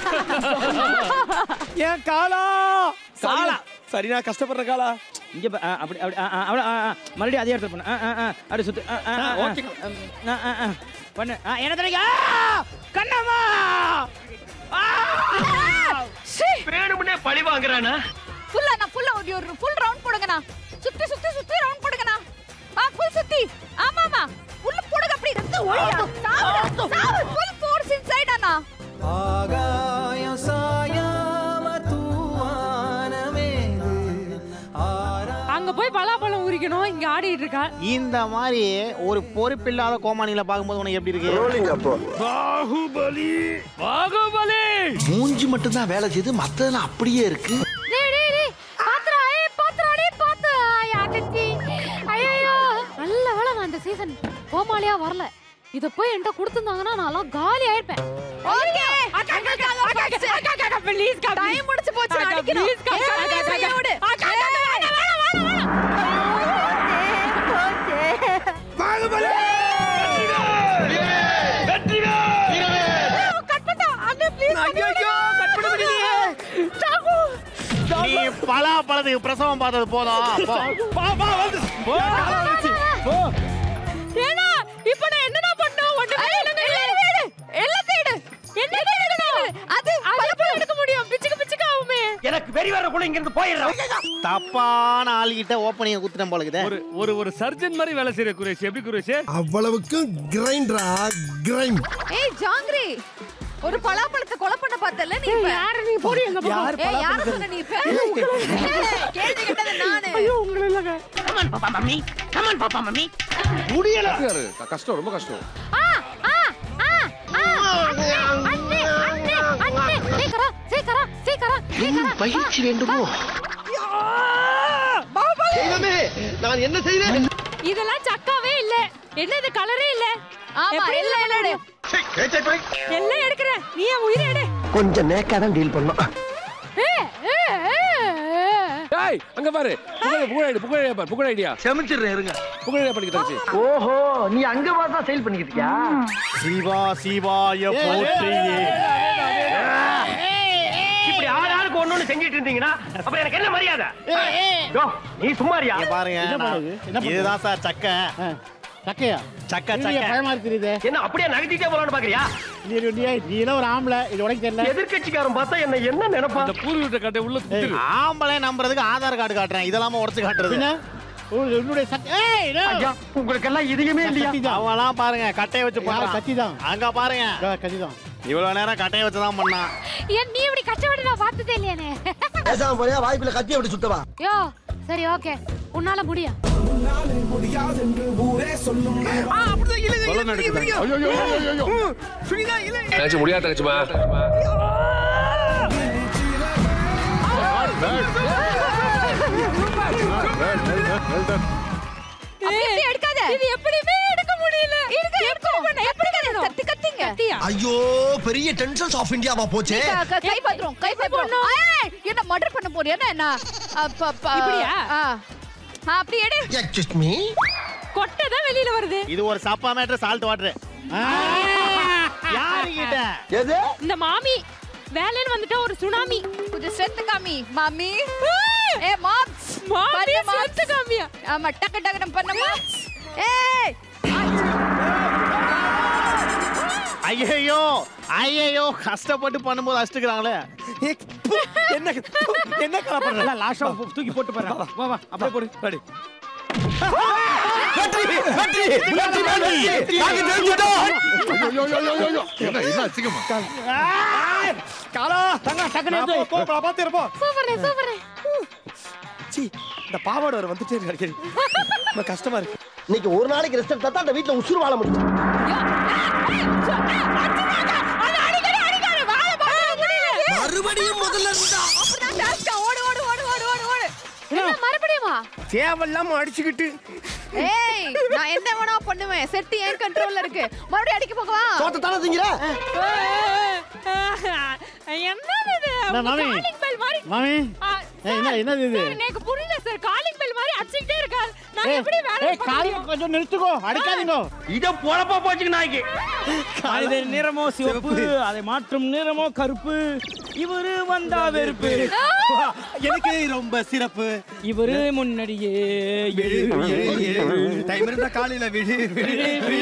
ஏன் காலா காலா சரி நான் கஷ்டப்படுற காலா இங்க பா- ஆ, அப்படி அப்படி ஆ, ஆ, அவ்வளவு, ஆ, ஆ, மறுபடியும் அதே இடத்துல பண்ணு ஆ, ஆ, ஆ, அப்படி சுத்து ஆ, ஆ, ஆ, ஆ. ஓகே. ஆ, ஆ, ஆ. பண்ணு ஆ, என்ன தெரியுங்க கண்ணம்மா ஆ! வேணும்னே பழி வாங்குறானா ஃபுல்லா நான் ஃபுல்லா ஒரு ஒரு ஃபுல் ரவுண்ட் போடுங்கண்ணா சுத்தி சுத்தி சுத்தி ரவுண்ட் போடுங்கண்ணா ஆ ஃபுல் சுத்தி ஆமா ஆமா உள்ள போடுங்க அப்படி ரத்த ஒழியா சாவு சாவு ஃபுல் ஃபோர்ஸ் இன்சைட் அண்ணா ஆகாயம் சாயாம தூவானமேது அங்க போய் பலாப்பழம் உரிக்கணும் இங்க ஆடிட்டு இருக்கா இந்த மாதிரி ஒரு பொறுப்பில்லாத கோமானிகளை பார்க்கும்போது உனக்கு எப்படி இருக்கு ரோலிங் அப்போ பாகுபலி பாகுபலி மூஞ்சி மட்டும் தான் வேலை செய்து மத்ததெல்லாம் அப்படியே இருக்கு டேய் டேய் டேய் பாத்துடா ஏய் பாத்துடா டேய் பாத்து யாக்கச்சி ஐயோ நல்ல வேளை நான் இந்த சீசன் கோமாளியா வரல இத போய் என்கிட்ட கொடுத்துருந்தாங்கன்னா நான்லாம் காலி ஆயிருப்பேன் ஓகே அக்கா அக்கா அக்கா அக்கா அக்கா ப்ளீஸ் கா டைம் முடிச்சு போச்சு நான் அடிக்கணும் ப்ளீஸ் கா அக்கா அக்கா விடு அக்கா அக்கா வேணாம் வேணாம் வேணாம் கட் பண்ணா அண்ணே ப்ளீஸ் ஐயோ கட் பண்ண முடியலையே நீ பலா பழத்துக்கு பிரசவம் பார்த்தது போதும் போ. பா பா வந்து போ காலா வந்துச்சு போ ஏனா இப்போ நான் என்னடா பண்ணோம் ஒண்ணுமே இல்லங்க எல்லாத்தையும் எடு என்ன எடுக்கணும் அது பழப்பழம் எடுக்க முடியும் பிச்சுக்கு பிச்சுக்கு ஆகுமே எனக்கு வெறி வர கூட இங்க இருந்து போயிடுறேன் தப்பான ஆள்கிட்ட ஓப்பனிங் குத்துட்டேன் போல இருக்குதே. ஒரு ஒரு ஒரு சர்ஜன் மாதிரி வேலை செய்யற குரேஷ் எப்படி குரேஷ் அவ்வளவுக்கு கிரைண்டரா கிரைண்ட் ஏய் ஜாங்கிரி ஒரு பலாப்பழத்தை கொலை பண்ண பார்த்தல நீ இப்ப யாரு நீ போடி எங்க பக்கம் யார் ஏய் யார சொன்ன நீ இப்ப ஏய், கேள்வி கேட்டது நானு ஐயோ உங்களை இல்லங்க முடியல கஷ்டம் ரொம்ப கஷ்டம் ஆ ஆ ஆ ஆ அண்ணே அண்ணே அண்ணே அண்ணே சீக்கிரம் சீக்கிரம் சீக்கிரம் சீக்கிரம் பயிற்சி வேண்டுமோ தெய்வமே நான் என்ன செய்தேன் இதெல்லாம் சக்காவே இல்ல என்ன இது கலரே இல்ல ஆமா எப்படி எல்லாம் பண்ண எடு முடியும்? எல்லாம் எடுக்கிறேன் நீ என் உயிரை எடு கொஞ்சம் நேக்கா தான் டீல் பண்ணோம் ஏ, ஏ, ஏ, ஏ. டேய் அங்க பாரு புகழ் புகழ் புகழ் பாரு புகழ் ஐடியா செமிச்சிடுறேன் இருங்க புகழ் படிக்க தங்கச்சி ஓஹோ நீ அங்க பார்த்தா சேல் பண்ணிக்கிட்டு இருக்கியா சிவா சிவாய போற்றியே இப்படி ஆள் ஆளுக்கு ஒண்ணு செஞ்சிட்டு இருந்தீங்கன்னா அப்ப எனக்கு என்ன மரியாதை யோ, நீ சும்மாரியா இங்க பாருங்க என்ன நான்- பண்ணுது? என்ன பண்ணுது? இதுதான் சார் சக்கை ஆ, சக்கையா சக்கை என்னைய சக்கை பயமா தெரியுது என்ன அப்படியே நகர்த்திட்டே போலான்னு பாக்குறியா நீ நீ நீ எல்லாம் ஒரு ஆம்பளை இது உனக்கு தெரியல எதிர்கட்சிக்காரன் பார்த்தா என்ன என்ன நினைப்பா இந்த பூர்வீட்ட கட்டை உள்ள குத்துரு ஆம்பளை நம்புறதுக்கு ஆதார் கார்டு காட்டுறேன் இதெல்லாம் உடச்சு காட்டுறது பின்ன உன்- உன்னுடைய சக் ஏய் no. ஐயா உங்களுக்கு எல்லாம் இதுவுமே இல்லையா கத்தி தான் அவெல்லாம் பாருங்க கட்டையை வச்சு யார் பண்றான் கத்தி தான் அங்க பாருங்க கத்தி தான் இவ்வளவு நேரம் கட்டையை வச்சு தான் பண்ணான் ஏன் நீ இப்படி கஷ்டப்பட்டு நான் பார்த்ததே இல்லையானே பேசாம போறியா வாய்ப்புல கத்தி அப்படி சுத்தவா யோ சரி ஓகே உன்னால முடியும் முடியாதென்று ஊரே சொல்லும் அப்படிதான் இழுங்க சொல்ல இழுங்க, நடக்குது. இழுங்க. ஐயோ, ஐயோ, ஐயோ, ஐயோ. ம், சுனிதா இழுங்க தங்கச்சி முடியாது தங்கச்சிமா அப்படி எடுக்காத இது எப்படியுமே எடுக்க முடியல எடுக்க எடுக்க எப்படி கத்தி கத்திங்க ஐயோ பெரிய டென்ஷன்ஸ் ஆஃப் இந்தியாவா போச்சே க- க- கை பத்திரம் கை பத்திரம் ஏய், என்ன மர்டர் பண்ண போறியா என்ன அப்ப அப்ப- இப்படியா? ஆ. ஆ, அப்படி எடு எக்ஸ்கியூஸ் மீ கொட்டை தான் வெளியில வருது இது ஒரு சப்பா மேட்டர் சால்ட் வாட்டர் யாருகிட்ட எது இந்த மாமி வேலைன்னு வந்துட்டா ஒரு சுனாமி கொஞ்சம் ஸ்ட்ரென்த் காமி மாமி ஏ மாம்ஸ் மாமி பண்ணு, மாம்ஸ். strength காமியா? ஆமா டக்கு டக்கு நம்ம பண்ண மாம்ஸ் ஏய் ஐயோ ஐயோ கஷ்டப்பட்டு பண்ணும்போது அடிச்சுக்கிறாங்களே என்ன என்ன கலப்படம் எல்லாம் லாஸ்டா தூக்கி போட்டு பாரு வா வா அப்படியே போடு ரெடி ஐயோ, ஐயோ, ஐயோ, ஐயோ. என்ன என்ன அசிங்கமா காலா தங்க டக்குனு நான் எடுத்து போ, போ, போ, பார்த்து இருப்போம் சூப்பர் சூப்பர் சி இந்த பாவாடை வர வந்துட்டே இருக்கு அடிக்கடி ரொம்ப கஷ்டமா இருக்கு இன்னைக்கு ஒரு நாளைக்கு ரெஸ்ட் எடுத்தா தான் அந்த வீட்ல உசுறு வாழ முடியும் மறுபடியும் முதல்ல இருந்தா அப்படிதான் டாஸ்கா ஓடு ஓடு ஓடு ஓடு ஓடு ஓடு என்ன மறுபடியுமா தேவையில்லாம அடிச்சுக்கிட்டு ஏய் நான் என்ன வேணா பண்ணுவேன் செட் ஏன் கண்ட்ரோல்ல இருக்கு மறுபடியும் அடிக்க போகவா தோத்த தானே திங்கிற என்னது இது என்ன, மாமி? காலிங் பெல் மாதிரி மாமி ஆ, ஏய், என்ன என்னது இது சார், எனக்கு புரியல சார் காலிங் பெல் மாதிரி அடிச்சுக்கிட்டே இருக்கா நான் ஏய், எப்படி வேலை ஏய் காலை கொஞ்சம் நிறுத்துக்கோ அடிக்காதீங்க இத பொழப்பா போச்சுங்க நாய்க்கு அது நிறமோ சிவப்பு அதை மாற்றும் நிறமோ கருப்பு இவரு வந்தா வெறுப்பு எனக்கு ரொம்ப சிறப்பு இவரு முன்னாடியே எழு, டைம் இருந்தா காலையில விடு விடு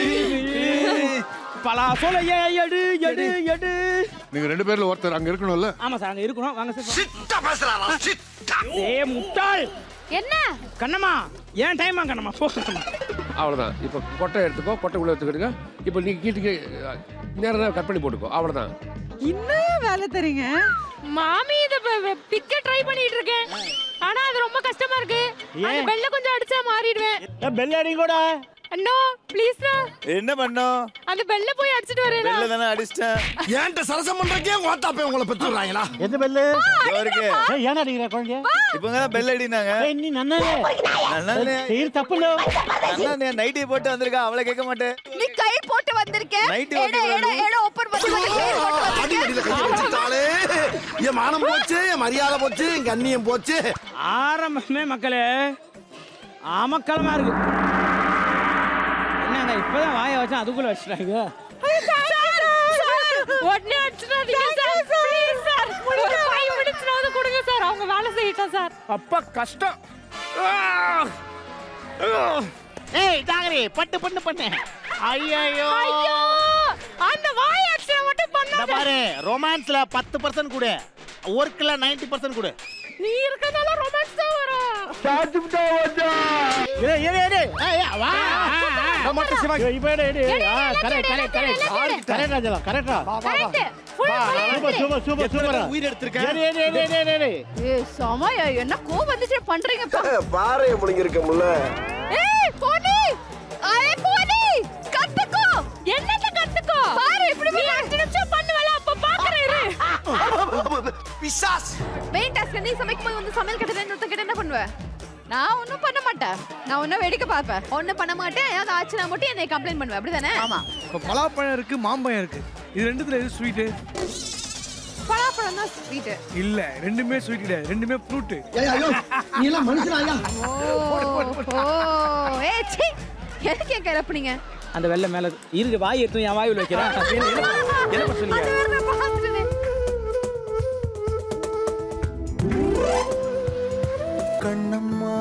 பலா சோலைய எடு எடு எடு நீங்க ரெண்டு பேர்ல ஒருத்தர் அங்க இருக்கணும்ல ஆமா சார் அங்க இருக்கணும் வாங்க சார் சிட்டா பேசுறாரா சிட்டா ஏ முட்டாள் என்ன கண்ணம்மா ஏன் டைமா கண்ணம்மா போ கண்ணம்மா அவ்வளவுதான் இப்போ கொட்டை எடுத்துக்கோ கொட்டை உள்ள எடுத்துக்கிடுங்க இப்போ நீங்க கீட்டுக்கு நேரம் கட் பண்ணி போட்டுக்கோ அவ்வளவுதான் இன்னும் வேலை தரீங்க மாமி இத பிக்க ட்ரை பண்ணிட்டு இருக்கேன் ஆனா அது ரொம்ப கஷ்டமா இருக்கு அந்த ஏன்? பெல்ல கொஞ்சம் அடிச்சா மாறிடுவேன் பெல் அடிங்க கூட அண்ணோ ப்ளீஸ் என்ன பண்ணோம் அந்த பெல்ல போய் அடிச்சிட்டு வரேன் வெளில தானே அடிச்சிட்டேன் ஏன்ட்ட சரசம் பண்றக்கே ஓட்டா போய் உங்களை பெற்றுறாங்களா எந்த பெல்லு இதோ இருக்கு ஏய் ஏன் அடிக்கிற குழந்தை இப்பங்க தான் பெல் அடினாங்க ஏய் நீ நன்னே நல்லானே செய்யற தப்பு இல்ல நல்லானே நைட்டி போட்டு வந்திருக்கா அவளை கேட்க மாட்டேன் நீ கை போட்டு வந்திருக்க Night எட வந்து எட எட ஓபன் பண்ணி வந்து கை போட்டு அடி அடியில வந்திருக்க கை வச்சுட்டாலே என் மானம் போச்சு என் மரியாதை போச்சு என் கண்ணியம் போச்சு ஆரம்பமே மக்களே ஆமக்களமா இருக்கு என்னங்க இப்பதான் வாய வச்சா அதுக்குள்ள வச்சுட்டாங்க உடனே அடிச்சிடாதீங்க சார் ப்ளீஸ் சார் ஒரு ஃபைவ் மினிட்ஸ்னாவது கொடுங்க சார் அவங்க வேலை செய்யட்டும் சார் அப்பா கஷ்டம் ஏய் தாகரி பட்டு பண்ணு பண்ணு ஐயோ ஐயோ அந்த வாய் ஆக்ஷன் மட்டும் இந்த பண்ணாத பாரு ரொமான்ஸ்ல பத்து பர்சன்ட் கொடு ஒர்க்ல நைன்டி பர்சன்ட் கொடு நீ இருக்கதால ரொமான்ஸ் தான் வரும் இரு இரு இரு ஏய் ஏய், வா மட்டும் சிவா இப்ப எடு எடு ஆ கரெக்ட் கரெக்ட் கரெக்ட் கரெக்ட் ராஜா கரெக்டா correct full super super super super உயிர் எடுத்திருக்கேன் ஏறு ஏறு ஏறு ஏறு ஏறு ஏய் சமயா என்ன கோவம் வந்துச்சு பண்றீங்கப்பா பாறைய முழுங்கிருக்க முல்ல ஏய் போனி அரே போனி கத்துக்கோ என்னத்த கத்துக்கோ பாரு இப்படி நீ அஞ்சு நிமிஷம் பண்ணுவல அப்ப பாக்குறேன் இரு பிசாஸ் மெயின் டாஸ்க் நீ சமைக்கும் போது வந்து சமையல் கட்டு இன்னொருத்த கிட்ட என்ன பண்ணுவ நான் ஒன்றும் பண்ண மாட்டேன் நான் ஒன்றும் வேடிக்கை பார்ப்பேன் ஒன்றும் பண்ண மாட்டேன் ஏதாவது ஆச்சுனா மட்டும் என்னை கம்ப்ளைண்ட் பண்ணுவேன் அப்படிதானே ஆமா இப்போ பலாப்பழம் இருக்கு மாம்பழம் இருக்கு இது ரெண்டுத்துல எது ஸ்வீட்டு பலாப்பழம் தான் ஸ்வீட் இல்ல ரெண்டுமே ஸ்வீட் கிடையாது ரெண்டுமே ஃப்ரூட் ஏய் ஐயோ நீ எல்லாம் மனுஷனாயா ஓ ஓ ஏ சி எதுக்கு என் கிளப்புனீங்க அந்த வெள்ளை மேல இருக்கு வாய் எடுத்து என் வாயுல வைக்கிறேன் என்ன பண்ண சொன்னீங்க அது வேற நான் பார்த்துட்டேனே. கண்ணம்மா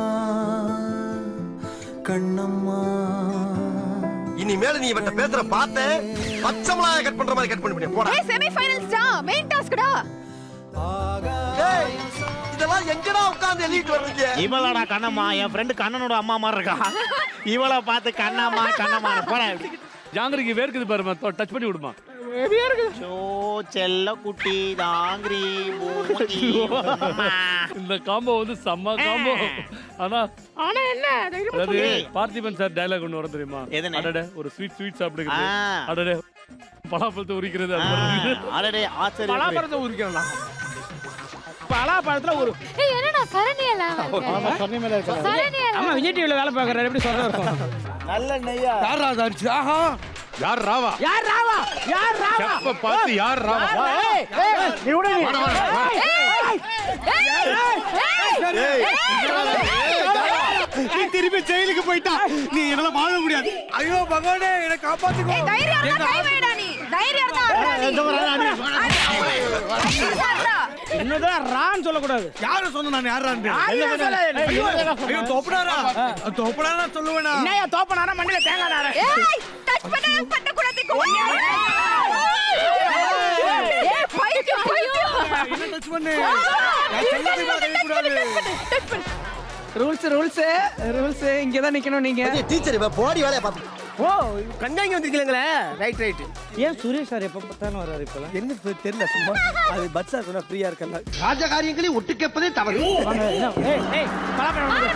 கண்ணம்மா இனிமேல் நீ இவன்ட்ட பேசுற பார்த்த பச்சை மிளகாய் கட் பண்ற மாதிரி கட் பண்ணி போடா ஏய் செமி ஃபைனல்ஸ் டா மெயின் டாஸ்க்டா ஏய் இதெல்லாம் எங்கடா உட்கார்ந்து எழுதிட்டு வர்றீங்க இவளடா கண்ணம்மா என் ஃப்ரெண்டு கண்ணனோட அம்மா மாதிரி இருக்கா இவளை பார்த்து கண்ணம்மா கண்ணம்மா போற ஜாங்கிரிக்கு வேர்க்குது பாருமா டச் பண்ணி விடுமா சோ செல்ல குட்டி தாங்கிரி பூமி, அம்மா. இந்த காம்போ வந்து செம்ம காம்போ ஆனா ஆனா என்ன தைரியம் அதாவது பார்த்திபன் சார் டயலாக் ஒன்று வரும் தெரியுமா எதுண்ணே? அடடே ஒரு ஸ்வீட் ஸ்வீட் சாப்பிடுங்க ஆ. அடடே பலாப்பழத்தை உரிக்கிறது ஆ, அது மாதிரி. அடடே ஆச்சரியம் பலாப்பழத்தை உரிக்கலாம் பலாப்பழத்துல ஒரு ஏய் என்னடா சரணியல ஆமா, சொன்ன மேல இருக்கல. சரணியல ஆமா விஜய் டிவில வேலை பார்க்கறாரு எப்படி சொல்றது இருக்கும் நல்ல நெய்யா யார் ராதா அடிச்சு ஆஹா யார் ராவா யார் ராவா யார் ராவா செப்ப பார்த்து யார் ராவா ஏய், ஏய், நீ விடு நீ. வாடா, வாடா, வாடா. நீ திருப்பி ஜெயிலுக்கு போயிட்டா நீ என்னால வாழ முடியாது ஐயோ பகவானே என்ன காப்பாத்துக்கோ ஏய் தைரியம் இருந்தா கை வைடா நீ தைரியம் இருந்தா அடிடா நீ. இந்த ஒரு ஆள் அடி. தைரியம் இருந்தா. இன்னுதான் ரான்னு சொல்லக்கூடாது யாரு சொன்ன நான் யாரான்னு ஐயோ, சொல்லு. ஐயோ ஐயோ தோப்படாரா தோப்படாரா சொல்லுவேனா என்னையா தோப்பனாரா மண்ணில தேங்காய் நாரா ஏய் டச் பண்ண பண்ண கூடாது ஏய் பைத்தியம் பைத்தியம் என்ன டச் பண்ணு நான் செல்லத்தை மேல கை கூடாது டச் பண்ணு ரூல்ஸ் ரூல்ஸ் ரூல்ஸ் இங்க தான் நிக்கணும் நீங்க டீச்சர் இவ போடி வேலைய பாத்து ஓ கஞ்சாங்கி வந்திருக்கீங்களே ரைட் ரைட் ஏன் சுரேஷ் சார் எப்ப பார்த்தாலும் வராரு இப்பலாம் என்ன இப்ப தெரியல சும்மா அது பட்சா சொன்னா ஃப்ரீயா இருக்கல ராஜ காரியங்களை ஒட்டு கேட்பதே தவறு வாங்க என்ன? ஏய் ஏய் பலாப்பழம் வாங்க.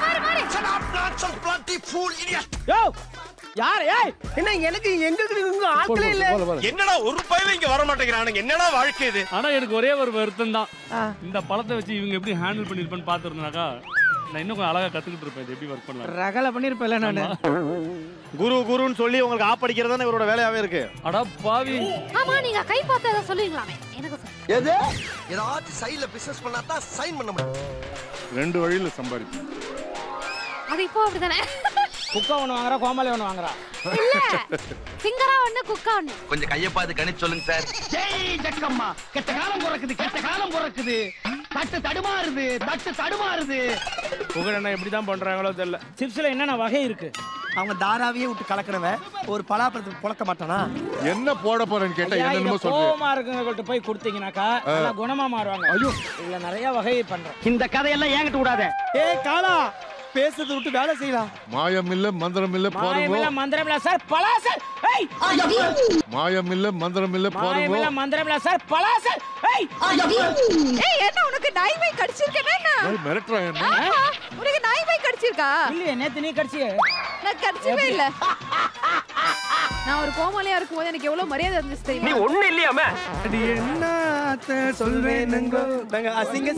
யோ யார் ஏய் என்ன எனக்கு எங்களுக்கு இங்க ஆட்களே இல்ல என்னடா ஒரு பையன் இங்க வர மாட்டேங்கிறானுங்க என்னடா வாழ்க்கை இது ஆனா எனக்கு ஒரே ஒரு வருத்தம் தான் இந்த பழத்தை வச்சு இவங்க எப்படி ஹேண்டில் பண்ணிருப்பேன்னு பாத்துருந்தாக்கா நான் இன்னும் கொஞ்சம் அழகா கத்துக்கிட்டு இருப்பேன் இது எப்படி ஒர்க் பண்ணலாம் ரகல பண்ணிருப்பேன்ல நானு குரு குருன்னு சொல்லி உங்களுக்கு ஆப்படிக்கிறது தானே இவரோட வேலையாவே இருக்கு அடா பாவி ஆமா நீங்க கை பார்த்து ஏதாவது சொல்லுவீங்களாமே எனக்கு சொல்லு. எது ஏதாச்சும் சைடுல பிசினஸ் பண்ணா தான் சைன் பண்ண முடியும் ரெண்டு வழியில சம்பாதிக்கும் அது இப்போ அப்படிதானே குக்கா ஒன்று வாங்குறா கோமாளி ஒன்று வாங்குறா இல்ல சிங்கரா ஒண்ணு குக்கா ஒண்ணு கொஞ்சம் கைய பார்த்து கணிச்சு சொல்லுங்க சார் ஜெய் ஜக்கம்மா கெட்ட காலம் பிறக்குது கெட்ட காலம் பிறக்குது தட்டு தடுமாறுது தட்டு தடுமாறுது புகழண்ணா எப்படி தான் பண்றாங்களோ தெரியல சிப்ஸ்ல என்னென்ன வகை இருக்கு அவங்க தாராவையே விட்டு கலக்கிறவன் ஒரு பலாப்பழத்துக்கு புழக்க மாட்டானா என்ன போட போறேன்னு கேட்டா ஐயா, என்னென்னமோ இதை சொல்றேன் கோவமா இருக்குங்கள்ட்ட போய் கொடுத்தீங்கன்னாக்கா நல்லா குணமா மாறுவாங்க ஐயோ. இதுல நிறைய வகை பண்றோம் இந்த கதையெல்லாம் ஏங்கிட்டு விடாத ஏய் காலா பேசுறதை விட்டு வேலை செய்யலாம் மாயம் இல்ல மந்திரம் இல்ல மாயமில்ல போறவோ மந்திரமில்ல சார் பலாசர் ஏய் மாயம் இல்ல மந்திரம் இல்ல போறவோ மாயமில்ல மந்திரமில்ல சார் பலாசர் ஏய் ஏய் என்ன உனக்கு நாய் வை கடிச்சிருக்கேனா என்ன ஏய், மிரட்டுறா என்ன ஆமா, உனக்கு நாய் வை கடிச்சிருக்கா இல்லையே நேத்து நீ கடிச்சியே நான் கடிச்சவே இல்ல நான் ஒரு கோமாளியா இருக்கும்போது எனக்கு எவ்வளவு மரியாதை இருந்துச்சு நீ தெரியுமா ஒண்ணு இல்லையாம அது என்ன சொல்வேனுங்கோ நாங்க அசிங்க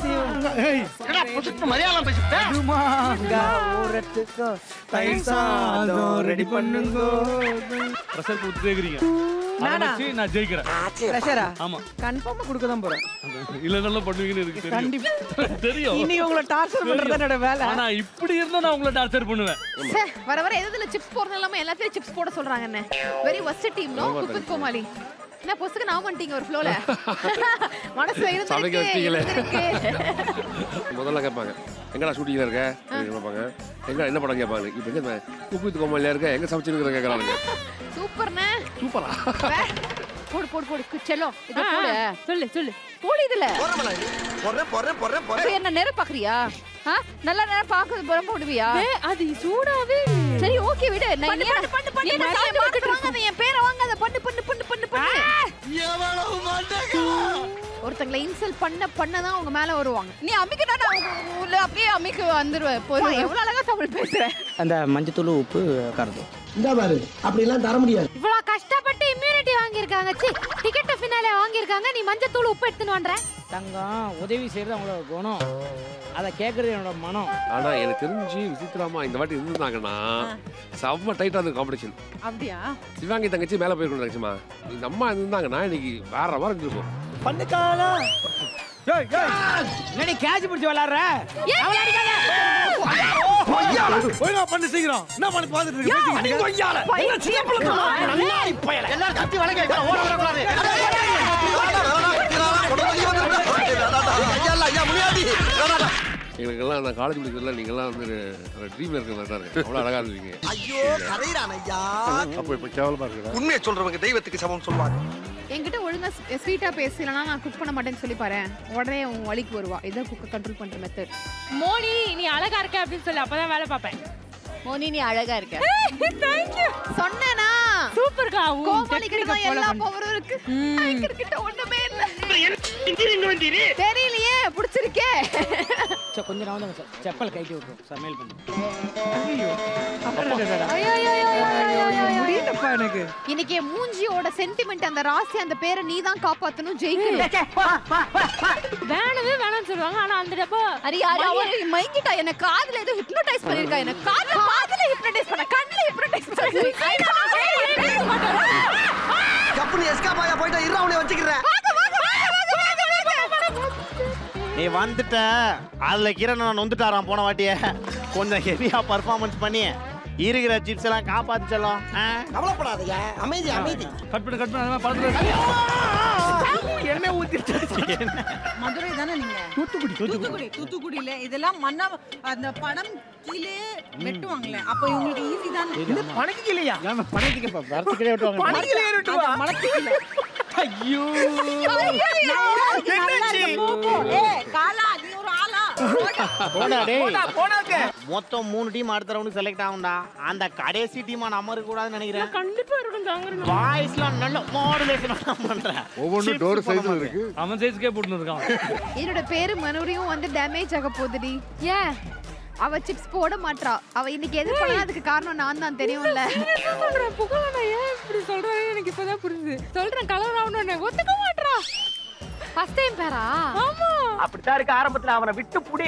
மலையாளம் பேசிட்டேன் ஊரத்துக்கோ தயிர் சாதம் ரெடி பண்ணுங்கோ ப்ரெஷர் கொடுத்து கேக்குறீங்க அதை நானா? வச்சு நான் ஜெயிக்கிறேன் ப்ரெஷரா ஆமா கன்ஃபார்மா கொடுக்க தான் போறேன் இல்ல நல்லா பண்ணுவீங்கன்னு எனக்கு தெரியும் கண்டிப்பா தெரியும் இனி உங்களை டார்ச்சர் பண்றது என்னோட வேலை ஆனா இப்படி இருந்தா நான் உங்களை டார்ச்சர் பண்ணுவேன் சே, வர வர எதுல சிப்ஸ் போறது இல்லாம எல்லாத்தையும் சிப்ஸ் போட சொல்றாங்க என்ன very worst team no cook Comali என்ன பொசுக்கு நான் வந்துட்டீங்க ஒரு ஃப்ளோல மனசுல சமைக்க இருந்திருக்கு வச்சிட்டீங்களே. இருந்திருக்கு முதல்ல கேட்பாங்க எங்கடா ஷூட்டிங்ல இருக்க அப்படின்னு கேட்பாங்க எங்க என்ன படம் கேட்பாங்க இப்போ எங்க குக்கு வித் கோமாளியா இருக்க எங்க சமைச்சுன்னு கேட்கறாங்க சூப்பர்ண்ணே சூப்பரா போடு போடு போடு கு- செல்லம் இத போடு சொல்லு சொல்லு போடு இதுல போறேன் போறேன் போறேன் இப்ப என்ன நேரம் பாக்குறியா ஆ? நல்ல நேரம் பாக்குறது புறம் போடுவியா அது சூடாவே சரி ஓகே விடு நான் பண்ணு பண்ணு பண்ணு பண்ணு நான் சாப்பிட்டு வாங்கிட்டு வாங்காத என் பேரை வாங்காத பண்ணு பண்ணு பண்ணு பண்ணு பண்ணு எவ்வளவு மாட்டேங்க ஒருத்தங்களை இன்சல்ட் பண்ண பண்ண தான் அவங்க மேல வருவாங்க நீ அமிக்கனா நான் உங்க உள்ள அப்படியே அமிக்க வந்துருவேன் போதும் எவ்வளவு அழகா தமிழ் பேசுறேன் அந்த மஞ்சத்தூள் உப்பு கருது இந்த பாரு அப்படி எல்லாம் தர முடியாது இவ்வளவு கஷ்டப்பட்டு இம்யூனிட்டி வாங்கியிருக்காங்க சி டிக்கெட் ஃபினாலே வாங்கியிருக்காங்க நீ மஞ்சத்தூள் உப்பு எடுத்துன்னு வந்த தங்கம் உதவி செய்யறது அவங்களோட குணம் அதை கேட்கறது என்னோட மனம் ஆனா எனக்கு தெரிஞ்சு விசித்ராமா இந்த வாட்டி இருந்திருந்தாங்கன்னா செம்ம டைட்டா இருந்த காம்படிஷன் அப்படியா சிவாங்கி தங்கச்சி மேல போயிருக்கணும் தங்கச்சிமா இந்த அம்மா இருந்தாங்கன்னா இன்னைக்கு வேற மாதிரி இருந்திருக்கும் பண்ணுக்காலா என்னடி கேட்ச் பிடிச்சி விளாடுற ஒழுங்கா பண்ணு சீக்கிரம் என்ன பண்ணு பாத்துட்டு இருக்கு எல்லாரும் கத்தி வழங்க ஓட வரக்கூடாது ஐயா இல்ல, ஐயா முனியாண்டி எங்களுக்கெல்லாம் நான் காலேஜ் படிக்கிறதுல நீங்கெல்லாம் வந்து ட்ரீம்ல இருக்கிற மாதிரி தான் இருக்கு அவ்வளோ அழகா இருக்கீங்க ஐயோ கரையிறான் ஐயா அப்போ இப்ப கேவலமா இருக்குடா உண்மையை சொல்றவங்க தெய்வத்துக்கு சமம் சொல்லுவாங்க என்கிட்ட ஒழுங்கா ஸ்வீட்டா பேசலனா நான் குக் பண்ண மாட்டேன்னு சொல்லி பாரு உடனே உன் வலிக்கு வருவா இதான் குக்க கண்ட்ரோல் பண்ற மெத்தட் மோனி நீ அழகா இருக்க அப்படின்னு சொல்லி அப்பதான் வேலை பார்ப்பேன் மோனி நீ அழகா இருக்க தேங்க் யூ சொன்னேனா சூப்பர்க்கா கோமாளி கிட்ட எல்லா பவரும் இருக்கு டைகர் கிட்ட ஒண்ணுமே இல்ல தெரியலையே பிடிச்சிருக்கே சார் கொஞ்சம் நான் வந்து செப்பல் கைட்டி விட்டுரும் சமையல் பண்ணி முடியலப்பா எனக்கு இன்னைக்கு என் மூஞ்சியோட சென்டிமெண்ட் அந்த ராசி அந்த பேரை நீ தான் காப்பாத்தணும் ஜெயிக்கணும் வேணவே வேணாம்னு சொல்லுவாங்க ஆனா அந்த டப்பா அரி யாரு அவரு மயங்கிட்டா என்ன காதுல ஏதோ ஹிப்னோடைஸ் பண்ணிருக்கா என்ன காதுல காதுல ஹிப்னோடைஸ் பண்ண கண்ணுல ஹிப்னோடைஸ் பண்ண கப்புனு எஸ்கா பாயா போயிட்டா இரு அவனை வச்சுக்கிறேன் நீ வந்துட்ட அதுல கிரண் நான் நொந்துட்டாராம் போன வாட்டியே கொஞ்சம் ஹெவியா பர்ஃபார்மன்ஸ் பண்ணி இருக்கிற சிப்ஸ் எல்லாம் காப்பாத்து செல்லும் கவலைப்படாதீங்க அமைதி அமைதி கட் பண்ணு கட் பண்ணு படத்துல என்ன ஊத்திட்டு மதுரை தானே நீங்க தூத்துக்குடி தூத்துக்குடி தூத்துக்குடியில இதெல்லாம் மண்ணா அந்த படம் கீழே வெட்டுவாங்கல்ல அப்ப இவங்களுக்கு ஈஸி தானே பணக்கு இல்லையா பணத்துக்கு வரத்துக்கே விட்டுவாங்க பணக்கிலே வெட்டுவா மலத்துக்கு ஐயோ காலா நீ ஒரு ஆளா போடா டேய். போடா போடாங்க மொத்தம் மூணு டீம் அடுத்த ரவுண்டு செலக்ட் ஆகும்டா அந்த கடைசி டீமா நம்ம இருக்க கூடாதுன்னு நினைக்கிறேன் கண்டிப்பா இருக்கும் தாங்க வாய்ஸ்லாம் நல்ல மாடுலேஷன் பண்றேன் ஒவ்வொன்றும் டோர் சைஸ்ல இருக்கு அவன் சைஸ்க்கே போட்டுன்னு இருக்கான் என்னோட பேரு மறுபடியும் வந்து டேமேஜ் ஆக போகுதுடி ஏன் அவ சிப்ஸ் போட மாட்றா அவ இன்னைக்கு எது பண்ணா அதுக்கு காரணம் நான் தான் தெரியும்ல சொல்றேன் புகழ நான் ஏன் இப்படி சொல்றேன் எனக்கு இப்பதான் புரியுது சொல்றேன் கலர் ஆகணும்னு ஒத்துக்க மாட்றா ஃபர்ஸ்ட் டைம் பேரா ஆமா அப்படித்தான் இருக்கு ஆரம்பத்துல அவனை விட்டு புடி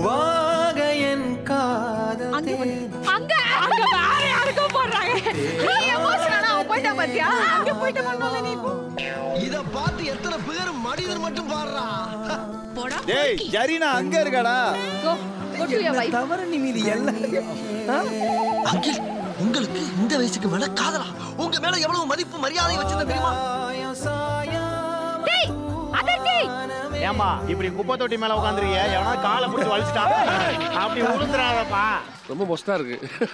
அங்க அங்க அங்க வேற யாருக்கோ போடுறாங்க நீ எமோஷனலா அவ போயிட்டா பாத்தியா அங்க போயிட்டு பண்ணாத நீ போ இத பார்த்து எத்தனை பேர் மனிதன் மட்டும் பாடுறா போடா டேய் ஜரீனா அங்க இருக்காடா go go to your wife தவறு நிமிதி எல்லாம் அங்கிள் உங்களுக்கு இந்த வயசுக்கு மேல காதலா உங்க மேல எவ்வளவு மதிப்பு மரியாதை வச்சிருந்த தெரியுமா டேய் அதர்த்தி ஏமா இப்படி குப்பை தொட்டி மேல உட்காந்துருக்கிய எவனா காலை பிடிச்சி வலிச்சிட்டான் அப்படி உளுந்துறாதப்பா ரொம்ப மொஸ்டா இருக்கு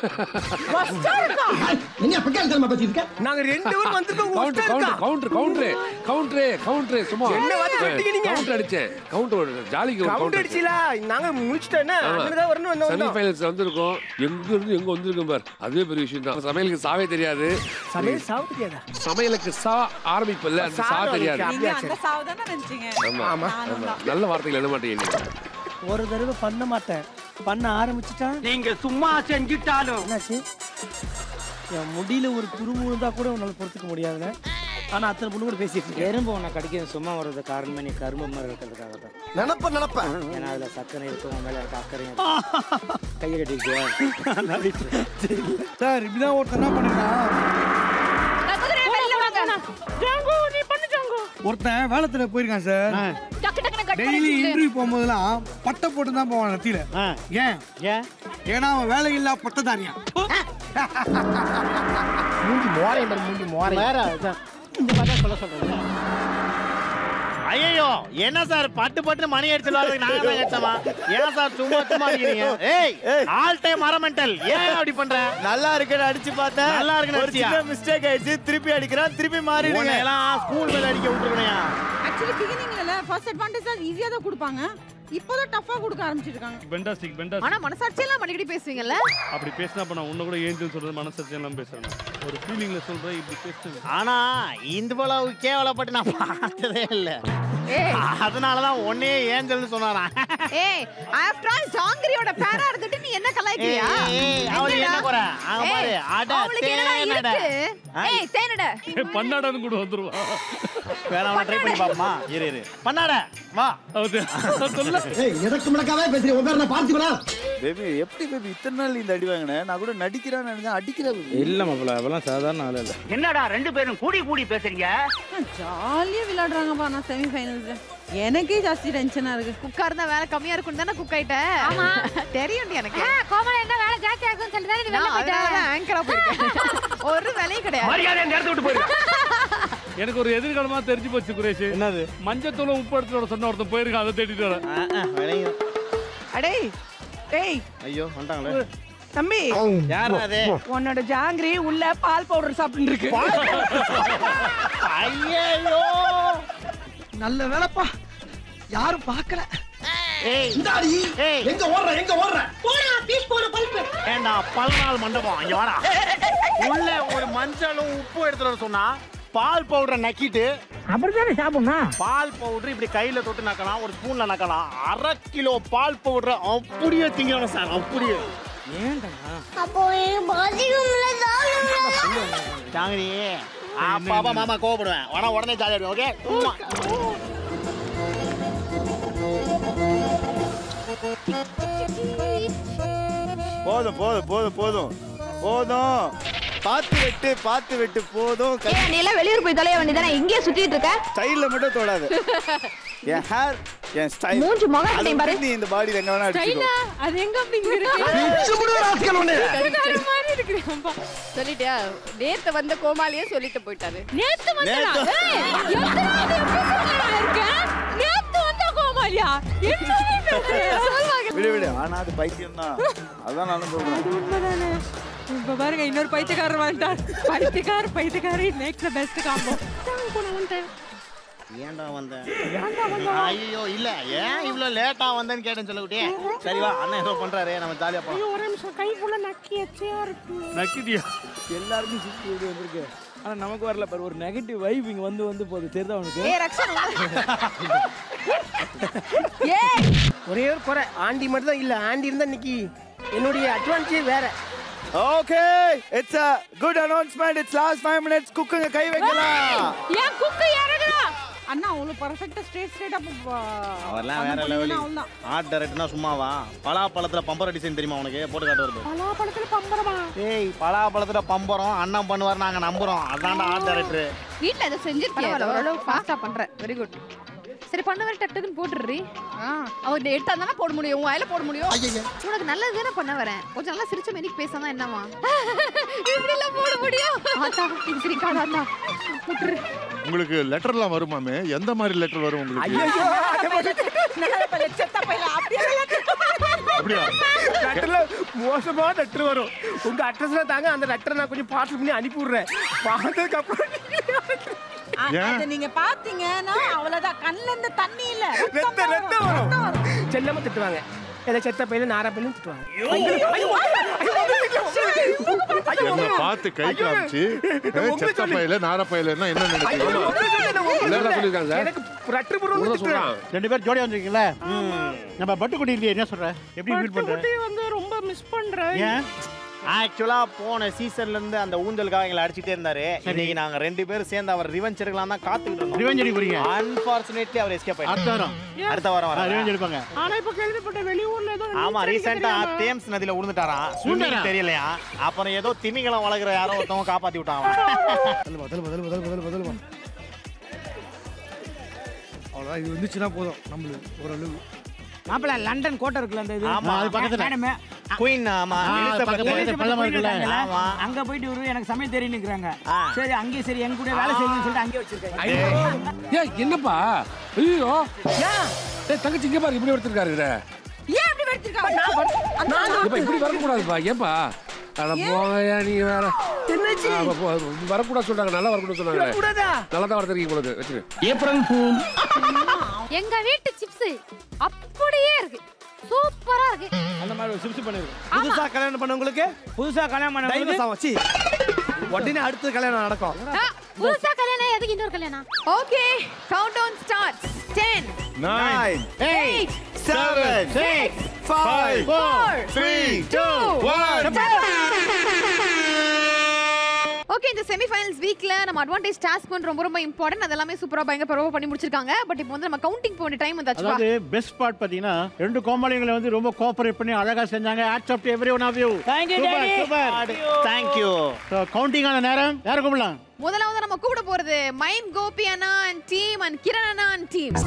என்ன பிக்கால் தரமா பேசிட்டு நாங்க ரெண்டு பேரும் வந்திருக்கோம் counter counter counter counter counter counter சும்மா என்ன வார்த்தை சொல்லிட்டீங்க நீங்க? கவுண்டர் அடிச்சேன் கவுண்டர் ஜாலிக்கு ஒரு கவுண்ட் கவுண்டர் அடிச்சில நாங்க முடிச்சிட்டோன்னா அண்ணன் வரணும் வந்து செமி வந்தோம் ஃபைனல்ஸ் வந்திருக்கோம் எங்க இருந்து எங்க வந்திருக்கோம் பார் அதுவே பெரிய விஷயம் தான் சமையலுக்கு சாவே தெரியாது சமையல் சாவு தெரியாதா சமையலுக்கு சா ஆரம்பிப்பல்ல அந்த சா சாதம் தெரியாது இருக்கு. நீங்க அந்த சாவு தானே நினைச்சீங்க ஆமா ஆமா நல்ல வார்த்தைகள் எழுத மாட்டேங்க நீங்க ஒரு தடவை பண்ண மாட்டேன் பண்ண ஆரம்பிச்சுட்டா நீங்க சும்மா செஞ்சுட்டாலும் என்னாச்சு என் முடியில ஒரு துரும்பு இருந்தா கூட உன்னால பொறுத்துக்க முடியாதுண்ணே ஆனா அத்தனை பொண்ணு கூட பேசிட்டு இருக்கேன் எறும்பு உன்னை கடிக்கிறது சும்மா வர்றது காரணமே நீ கரும்பு மாதிரி இருக்கிறதுக்காக தான் நினப்ப நினப்ப ஏன்னா அதுல சக்கரை இருக்கு உன் மேல இருக்க அக்கறையும் இருக்கு. கையை கட்டிக்கிட்டியா சார் இப்படிதான் ஒருத்தர் என்ன பண்ணிருக்கான் குதிரை வெளில வாங்க ஜாங்கோ நீ பண்ணு ஜாங்கோ ஒருத்தன் வேலத்துல போயிருக்கான் சார் டக்கு டக்குனு கட் டெய்லி இன்டர்வியூ போகும்போதெல்லாம் பட்டை போட்டு தான் போவான் நத்தியில ஏன் ஏன் ஏன்னா அவன் வேலை இல்லா பட்டதாரியா மூஞ்சி மோரை மூஞ்சி மோரை வேற இதான். இந்த மாதிரி தான் சொல்ல சொல்றேன் ஐயோ என்ன சார் பட்டு பட்டு மணி அடிச்சு நாங்க தான் கச்சமா ஏன் சார் சும்மா சும்மா அடிக்கிறீங்க ஏய் ஆல் டைம் அரமெண்டல் ஏன் அப்படி பண்ற நல்லா இருக்குன்னு அடிச்சு பார்த்தேன் நல்லா இருக்குன்னு ஒரு சின்ன அடிச்சியா? மிஸ்டேக் ஆயிடுச்சு திருப்பி அடிக்கிறான் திருப்பி மாறிடுங்க உன்னை எல்லாம் ஸ்கூல் மேல அடிக்க விட்டுருக்கணையா ஆக்சுவலி பிகினிங்ல ஃபர்ஸ்ட் அட்வான்டேஜ் ஈஸியா தான் கொடுப்பாங்க இப்போதான் டஃபா கொடுக்க ஆரம்பிச்சிருக்காங்க பெண்டாஸ்டிக் ஆனா பெண்டாஸ்டிக் மனசாட்சி எல்லாம் அடிக்கடி பேசுவீங்கல்ல அப்படி பேசினா அப்ப நான் உன்ன கூட ஏஞ்சல் சொல்றது மனசு எல்லாம் பேசுறேன் ஒரு ஃபீலிங்ல சொல்றேன் இப்படி பேசுறேன் ஆனா இந்த அளவு கேவலப்பட்டு நான் பார்த்ததே இல்ல ஏய் அதனாலதான் ஒன்னே ஏஞ்சல்னு சொன்னாராம் ஏய் ஆஃப்டர் ஆல் ஜாங்கிரியோட பேரா இருந்துட்டு நீ என்ன கலாய்க்கிறியா ஏய், ஏய், அவளுக்கு என்ன குறை? அங்க ஏய், பாரு, அட, அவளுக்கு என்னடா தேனடா. இருக்கு ஆ? ஏய் தேனட பண்ணாடான்னு கூட வந்துருவா வேணாம் ட்ரை பண்ணி பாப்போமா இரு இரு பண்ணாட வா சொல்ல எதற்கு முடக்காவே பேசுறீங்க உங்க நான் பார்த்துக்கலா பேபி எப்படி பேபி இத்தனை நாள் இந்த அடி வாங்கினேன் நான் கூட நடிக்கிறான்னு நினைச்சேன் அடிக்கிற baby. இல்ல மாப்பிள்ள அதெல்லாம் சாதாரண ஆள் இல்ல என்னடா ரெண்டு பேரும் கூடி கூடி பேசுறீங்க ஜாலியா விளையாடுறாங்கப்பா நான் செமி ஃபைனல்ஸ்ல எனக்கே ஜாஸ்தி டென்ஷனா இருக்கு குக்கா இருந்தா வேலை கம்மியா இருக்கும்னு தானே குக் ஆயிட்ட ஆமா. தெரியும் எனக்கு கோமல என்ன வேலை ஜாஸ்தி ஆகும்னு சொல்லி தானே நீ வெளில நான் போயிட்ட அதனாலதான் ஆங்கரா போயிருக்கேன் ஒரு வேலையும் கிடையாது மரியாதை இந்த இடத்த விட்டு போயிருக்க எனக்கு ஒரு எதிர்காலமா தெரிஞ்சு போச்சு குரேஷ் என்னது மஞ்சத்தூளும் உப்பு எடுத்துட்டு வர சொன்ன ஒருத்தன் போயிருக்கான் அதை தேடிட்டு வரேன் விளையும் அடே டேய் ஐயோ வந்துட்டாங்களே தம்பி யார் அது உன்னோட ஜாங்கிரி உள்ள பால் பவுடர் சாப்பிட்டு இருக்கு ஐயோ நல்ல வேலைப்பா யாரும் பார்க்கல ஏய் இந்தாடி ஏய் எங்க ஓடுற எங்க ஓடுற போடா பீஸ் போட பல்பு ஏண்டா பல்நாள் மண்டபம் இங்க வாடா உள்ள ஒரு மஞ்சளும் உப்பு எடுத்துட்டு வர சொன்னா பால் பவுடரை நக்கிட்டு அப்படித்தானே சாப்பிடணும் பால் பவுடர் இப்படி கையில தொட்டு நக்கலாம் ஒரு ஸ்பூன்ல நக்கலாம் அரை கிலோ பால் பவுடர் அப்படியே திங்கணும் சார் அப்படியே ஏன்டா அப்போ பாசிக்கும்ல ஜாங்கிரி அப்பா அப்பா மாமா கோவப்படுவேன் உடனே உடனே ஜாலியா ஓகே போதும் போதும் போதும் போதும் போதும் பார்த்து வெட்டு பார்த்து வெட்டு போதும் ஏன் நீ எல்லாம் வெளியூர் போய் தொலைய வேண்டியதானே இங்கே சுத்திட்டு இருக்க ஸ்டைல்ல மட்டும் தொடாது என் ஹேர் என் ஸ்டைல் மூஞ்சி முகத்தையும் பாரு. நீ இந்த பாடியில எங்க வேணா அடிச்சுக்கோ அது எங்க அப்படிங்க பிச்சு புடு ராஸ்கல் உன்னை. மாதிரி இருக்கிறேன்ப்பா சொல்லிட்டியா நேத்து வந்த கோமாளியே சொல்லிட்டு போயிட்டாரு நேத்து வந்தா நேத்து. ஏய் எத்தனாவது episodeல நான் இருக்கேன் நேத்து வந்த கோமாளியா என்ன சொல்வாங்க விடு விடு ஆனா அது பைத்தியம் தான் அதான் நானும் சொல்றேன் உண்மைதானே இப்ப பாருங்க இன்னொரு பைத்தியக்காரர் வந்துட்டார் பைத்தியக்கார பைத்தியக்காரி மேக்ஸ் த பெஸ்ட் காம்போ கூட வந்துட்டேன் ஏன்டா வந்தேன் ஐயோ இல்ல ஏன் இவ்வளவு லேட்டா வந்தேன்னு கேட்டேன்னு சொல்லக்கூட்டே சரி வா அண்ணன் ஏதோ பண்றாரு நம்ம ஜாலியா போலாம் ஒரே நிமிஷம் கை ஃபுல்லா நக்கி எச்சையா இருக்கு நக்கிட்டியா எல்லாருக்கும் சுத்தி இது வந்திருக்கு ஆனா நமக்கு வரல பாரு ஒரு நெகட்டிவ் வைப் இங்க வந்து வந்து போகுது தெரியுதா உனக்கு ஏ ரக்ஷன் ஒரே ஒரு குறை ஆண்டி மட்டும் தான் இல்ல ஆண்டி இருந்தா இன்னைக்கு என்னுடைய அட்வான்ஸே வேற okay it's a good announcement it's last 5 minutes குக்குங்க கை வைக்கலாம் ஏன் குக்கு இறங்குறா அண்ணா அவ்வளோ பர்ஃபெக்டா ஸ்ட்ரெயிட் ஸ்ட்ரெயிட்டா அவர்லாம் வேற லெவலு ஆர்ட் டைரக்டர்னா சும்மாவா பலாப்பழத்துல பம்பர டிசைன் தெரியுமா உனக்கு போட்டு காட்டு வருது பலாப்பழத்துல பம்பரமா ஏய் பலாப்பழத்துல பம்பரம் அண்ணன் பண்ணுவார் நாங்க நம்புறோம் அதான்டா ஆர்ட் டைரக்டர் வீட்ல இதை செஞ்சிருக்கியா ஓரளவு ஃபாஸ்டா பண்ற வெரி குட் சரி பண்ண வர டக்குன்னு போட்டுடுறி அவர் எடுத்தா தானே போட முடியும் உன் வாயில போட முடியும் உனக்கு நல்லது தானே பண்ண வரேன் கொஞ்சம் நல்லா சிரிச்ச மாரி பேசாதான் என்னமா இப்படி எல்லாம் போட முடியும் ஆத்தா இது சிரிக்காத ஆத்தா விட்டுரு உங்களுக்கு லெட்டர்லாம் வருமாமே எந்த மாதிரி லெட்டர் வரும் உங்களுக்கு அப்படியா லெட்டர்ல மோசமா லெட்டர் வரும் உங்க அட்ரஸ்ல தாங்க அந்த லெட்டர் நான் கொஞ்சம் பார்சல் பண்ணி அனுப்பி விடுறேன் பார்த்ததுக்கு அப்புறம் ஏன்? அதை நீங்க பாத்தீங்கன்னா அவ்வளவுதான் கண்ணுல இருந்து தண்ணி இல்ல ரத்தம் ரத்தம் வரும் செல்லமா திட்டுவாங்க ஏதோ செத்த பையில நாரா பையிலும் திட்டுவாங்க என்ன பார்த்து கை காமிச்சு ஏய், செத்த பையில நார பையிலன்னா என்ன நினைக்கிறீங்க இல்லைன்னா சொல்லியிருக்காங்க சார் எனக்கு லெட்டர் உங்களை போடுறது சொல்றான் ரெண்டு பேர் ஜோடியா வந்திருக்கீங்களா நம்ம பட்டுக்குடி இல்லையே என்ன சொல்ற எப்படி ஃபீல் பண்ற வந்து ரொம்ப மிஸ் பண்றேன் ஏன் ஆக்சுவலா போன சீசன்ல இருந்து அந்த ஊஞ்சலுக்காக எங்களை அடிச்சிட்டே இருந்தாரு இன்னைக்கு நாங்க ரெண்டு பேரும் சேர்ந்து அவர் ரிவெஞ்ச் எடுக்கலாம் தான் காத்துக்கிட்டு இருந்தோம் Revenge எடுக்க போறீங்க? அன்பார்ச்சுனேட்லி அவர் எஸ்கேப் அடுத்த வாரம். அடுத்த வாரம் வர ரிவெஞ்ச் எடுப்பாங்க ஆனா இப்ப கேள்விப்பட்ட வெளியூர்ல ஏதோ ஆமா ரீசெண்டா தேம்ஸ் நதியில விழுந்துட்டாராம் ஸ்விம்மிங் விழுந்தாரா? தெரியலையா அப்புறம் ஏதோ திமிங்கலம் வளர்க்குற யாரோ ஒருத்தவங்க காப்பாத்தி விட்டான் அவ்வளோதான் இது வந்துச்சுன்னா போதும் நம்மளுக்கு ஓரளவு மாப்பிள்ள லண்டன் கோட்டை இருக்குல்ல அந்த இது ஆமா, அது பக்கத்துல. மேடமே. குயின் ஆமா ஆ, எலிசபெத் பக்கத்துல எலிசபெத் பள்ளமா queen இருக்குல்ல? இருக்காங்கல்ல? ஆமா. அங்க போயிட்டு இவரு எனக்கு சமையல் தெரியும் நிக்கிறாங்க சரி அங்கேயும் சரி எங்க கூட வேலை செய்யணும்னு சொல்லிட்டு அங்கேயே வச்சிருக்காங்க ஏய் என்னப்பா ஐயோ ஏய் தங்கச்சி இங்க பாரு இப்படி எடுத்துருக்காரு இத ஏன் அப்படி வெட்டிருக்காங்க இப்ப இப்படி வரக்கூடாதுப்பா ஏப்பா அட போங்கய்யா நீங்க வேற என்னாச்சு? ஆ, போ, வரக்கூடாது சொல்றாங்க நல்லா வரக்கூடாது சொன்னாங்க வரக்கூடாதா? நல்லா தான் வரதுக்கு பொழுது வச்சுரு ஏப்ரல் ஃபூல் எங்க வீட்டு சிப்ஸ் அப்படியே இருக்கு சூப்பரா இருக்கு அந்த மாதிரி ஒரு சிப்ஸ் பண்ணிருக்கு புதுசா கல்யாணம் பண்ணவங்களுக்கு புதுசா கல்யாணம் டைவர்ஸ் பண்ண ஆகும் சி உடனே அடுத்த கல்யாணம் நடக்கும் ஆ, புதுசா கல்யாணம் எதுக்கு இன்னொரு கல்யாணம் okay countdown starts 10 nine 8 seven 6 five 4 three 2 okay இந்த செமிஃபைனல்ஸ் வீக்ல நம்ம அட்வான்டேஜ் டாஸ்க் ஒன் ரொம்ப ரொம்ப இம்பார்ட்டன்ட் அதெல்லாமே சூப்பரா பயங்கர பரவ பண்ணி முடிச்சிருக்காங்க பட் இப்போ வந்து நம்ம கவுண்டிங் போன டைம் வந்தாச்சு வா. அதாவது பெஸ்ட் பார்ட் பாத்தீங்கன்னா ரெண்டு கோமாளிகளை வந்து ரொம்ப கோஆபரேட் பண்ணி அழகா செஞ்சாங்க hats off to every one of you Thank you, super Daddy. Super Thank you. So counting ஆன நேரம் யாரை கூப்பிடலாம் முதலாவது நம்ம கூப்பிட போறது மைம் கோபி அண்ணா அண்ட் டீம் அண்ட் கிரண் அண்ணா அண்ட் டீம்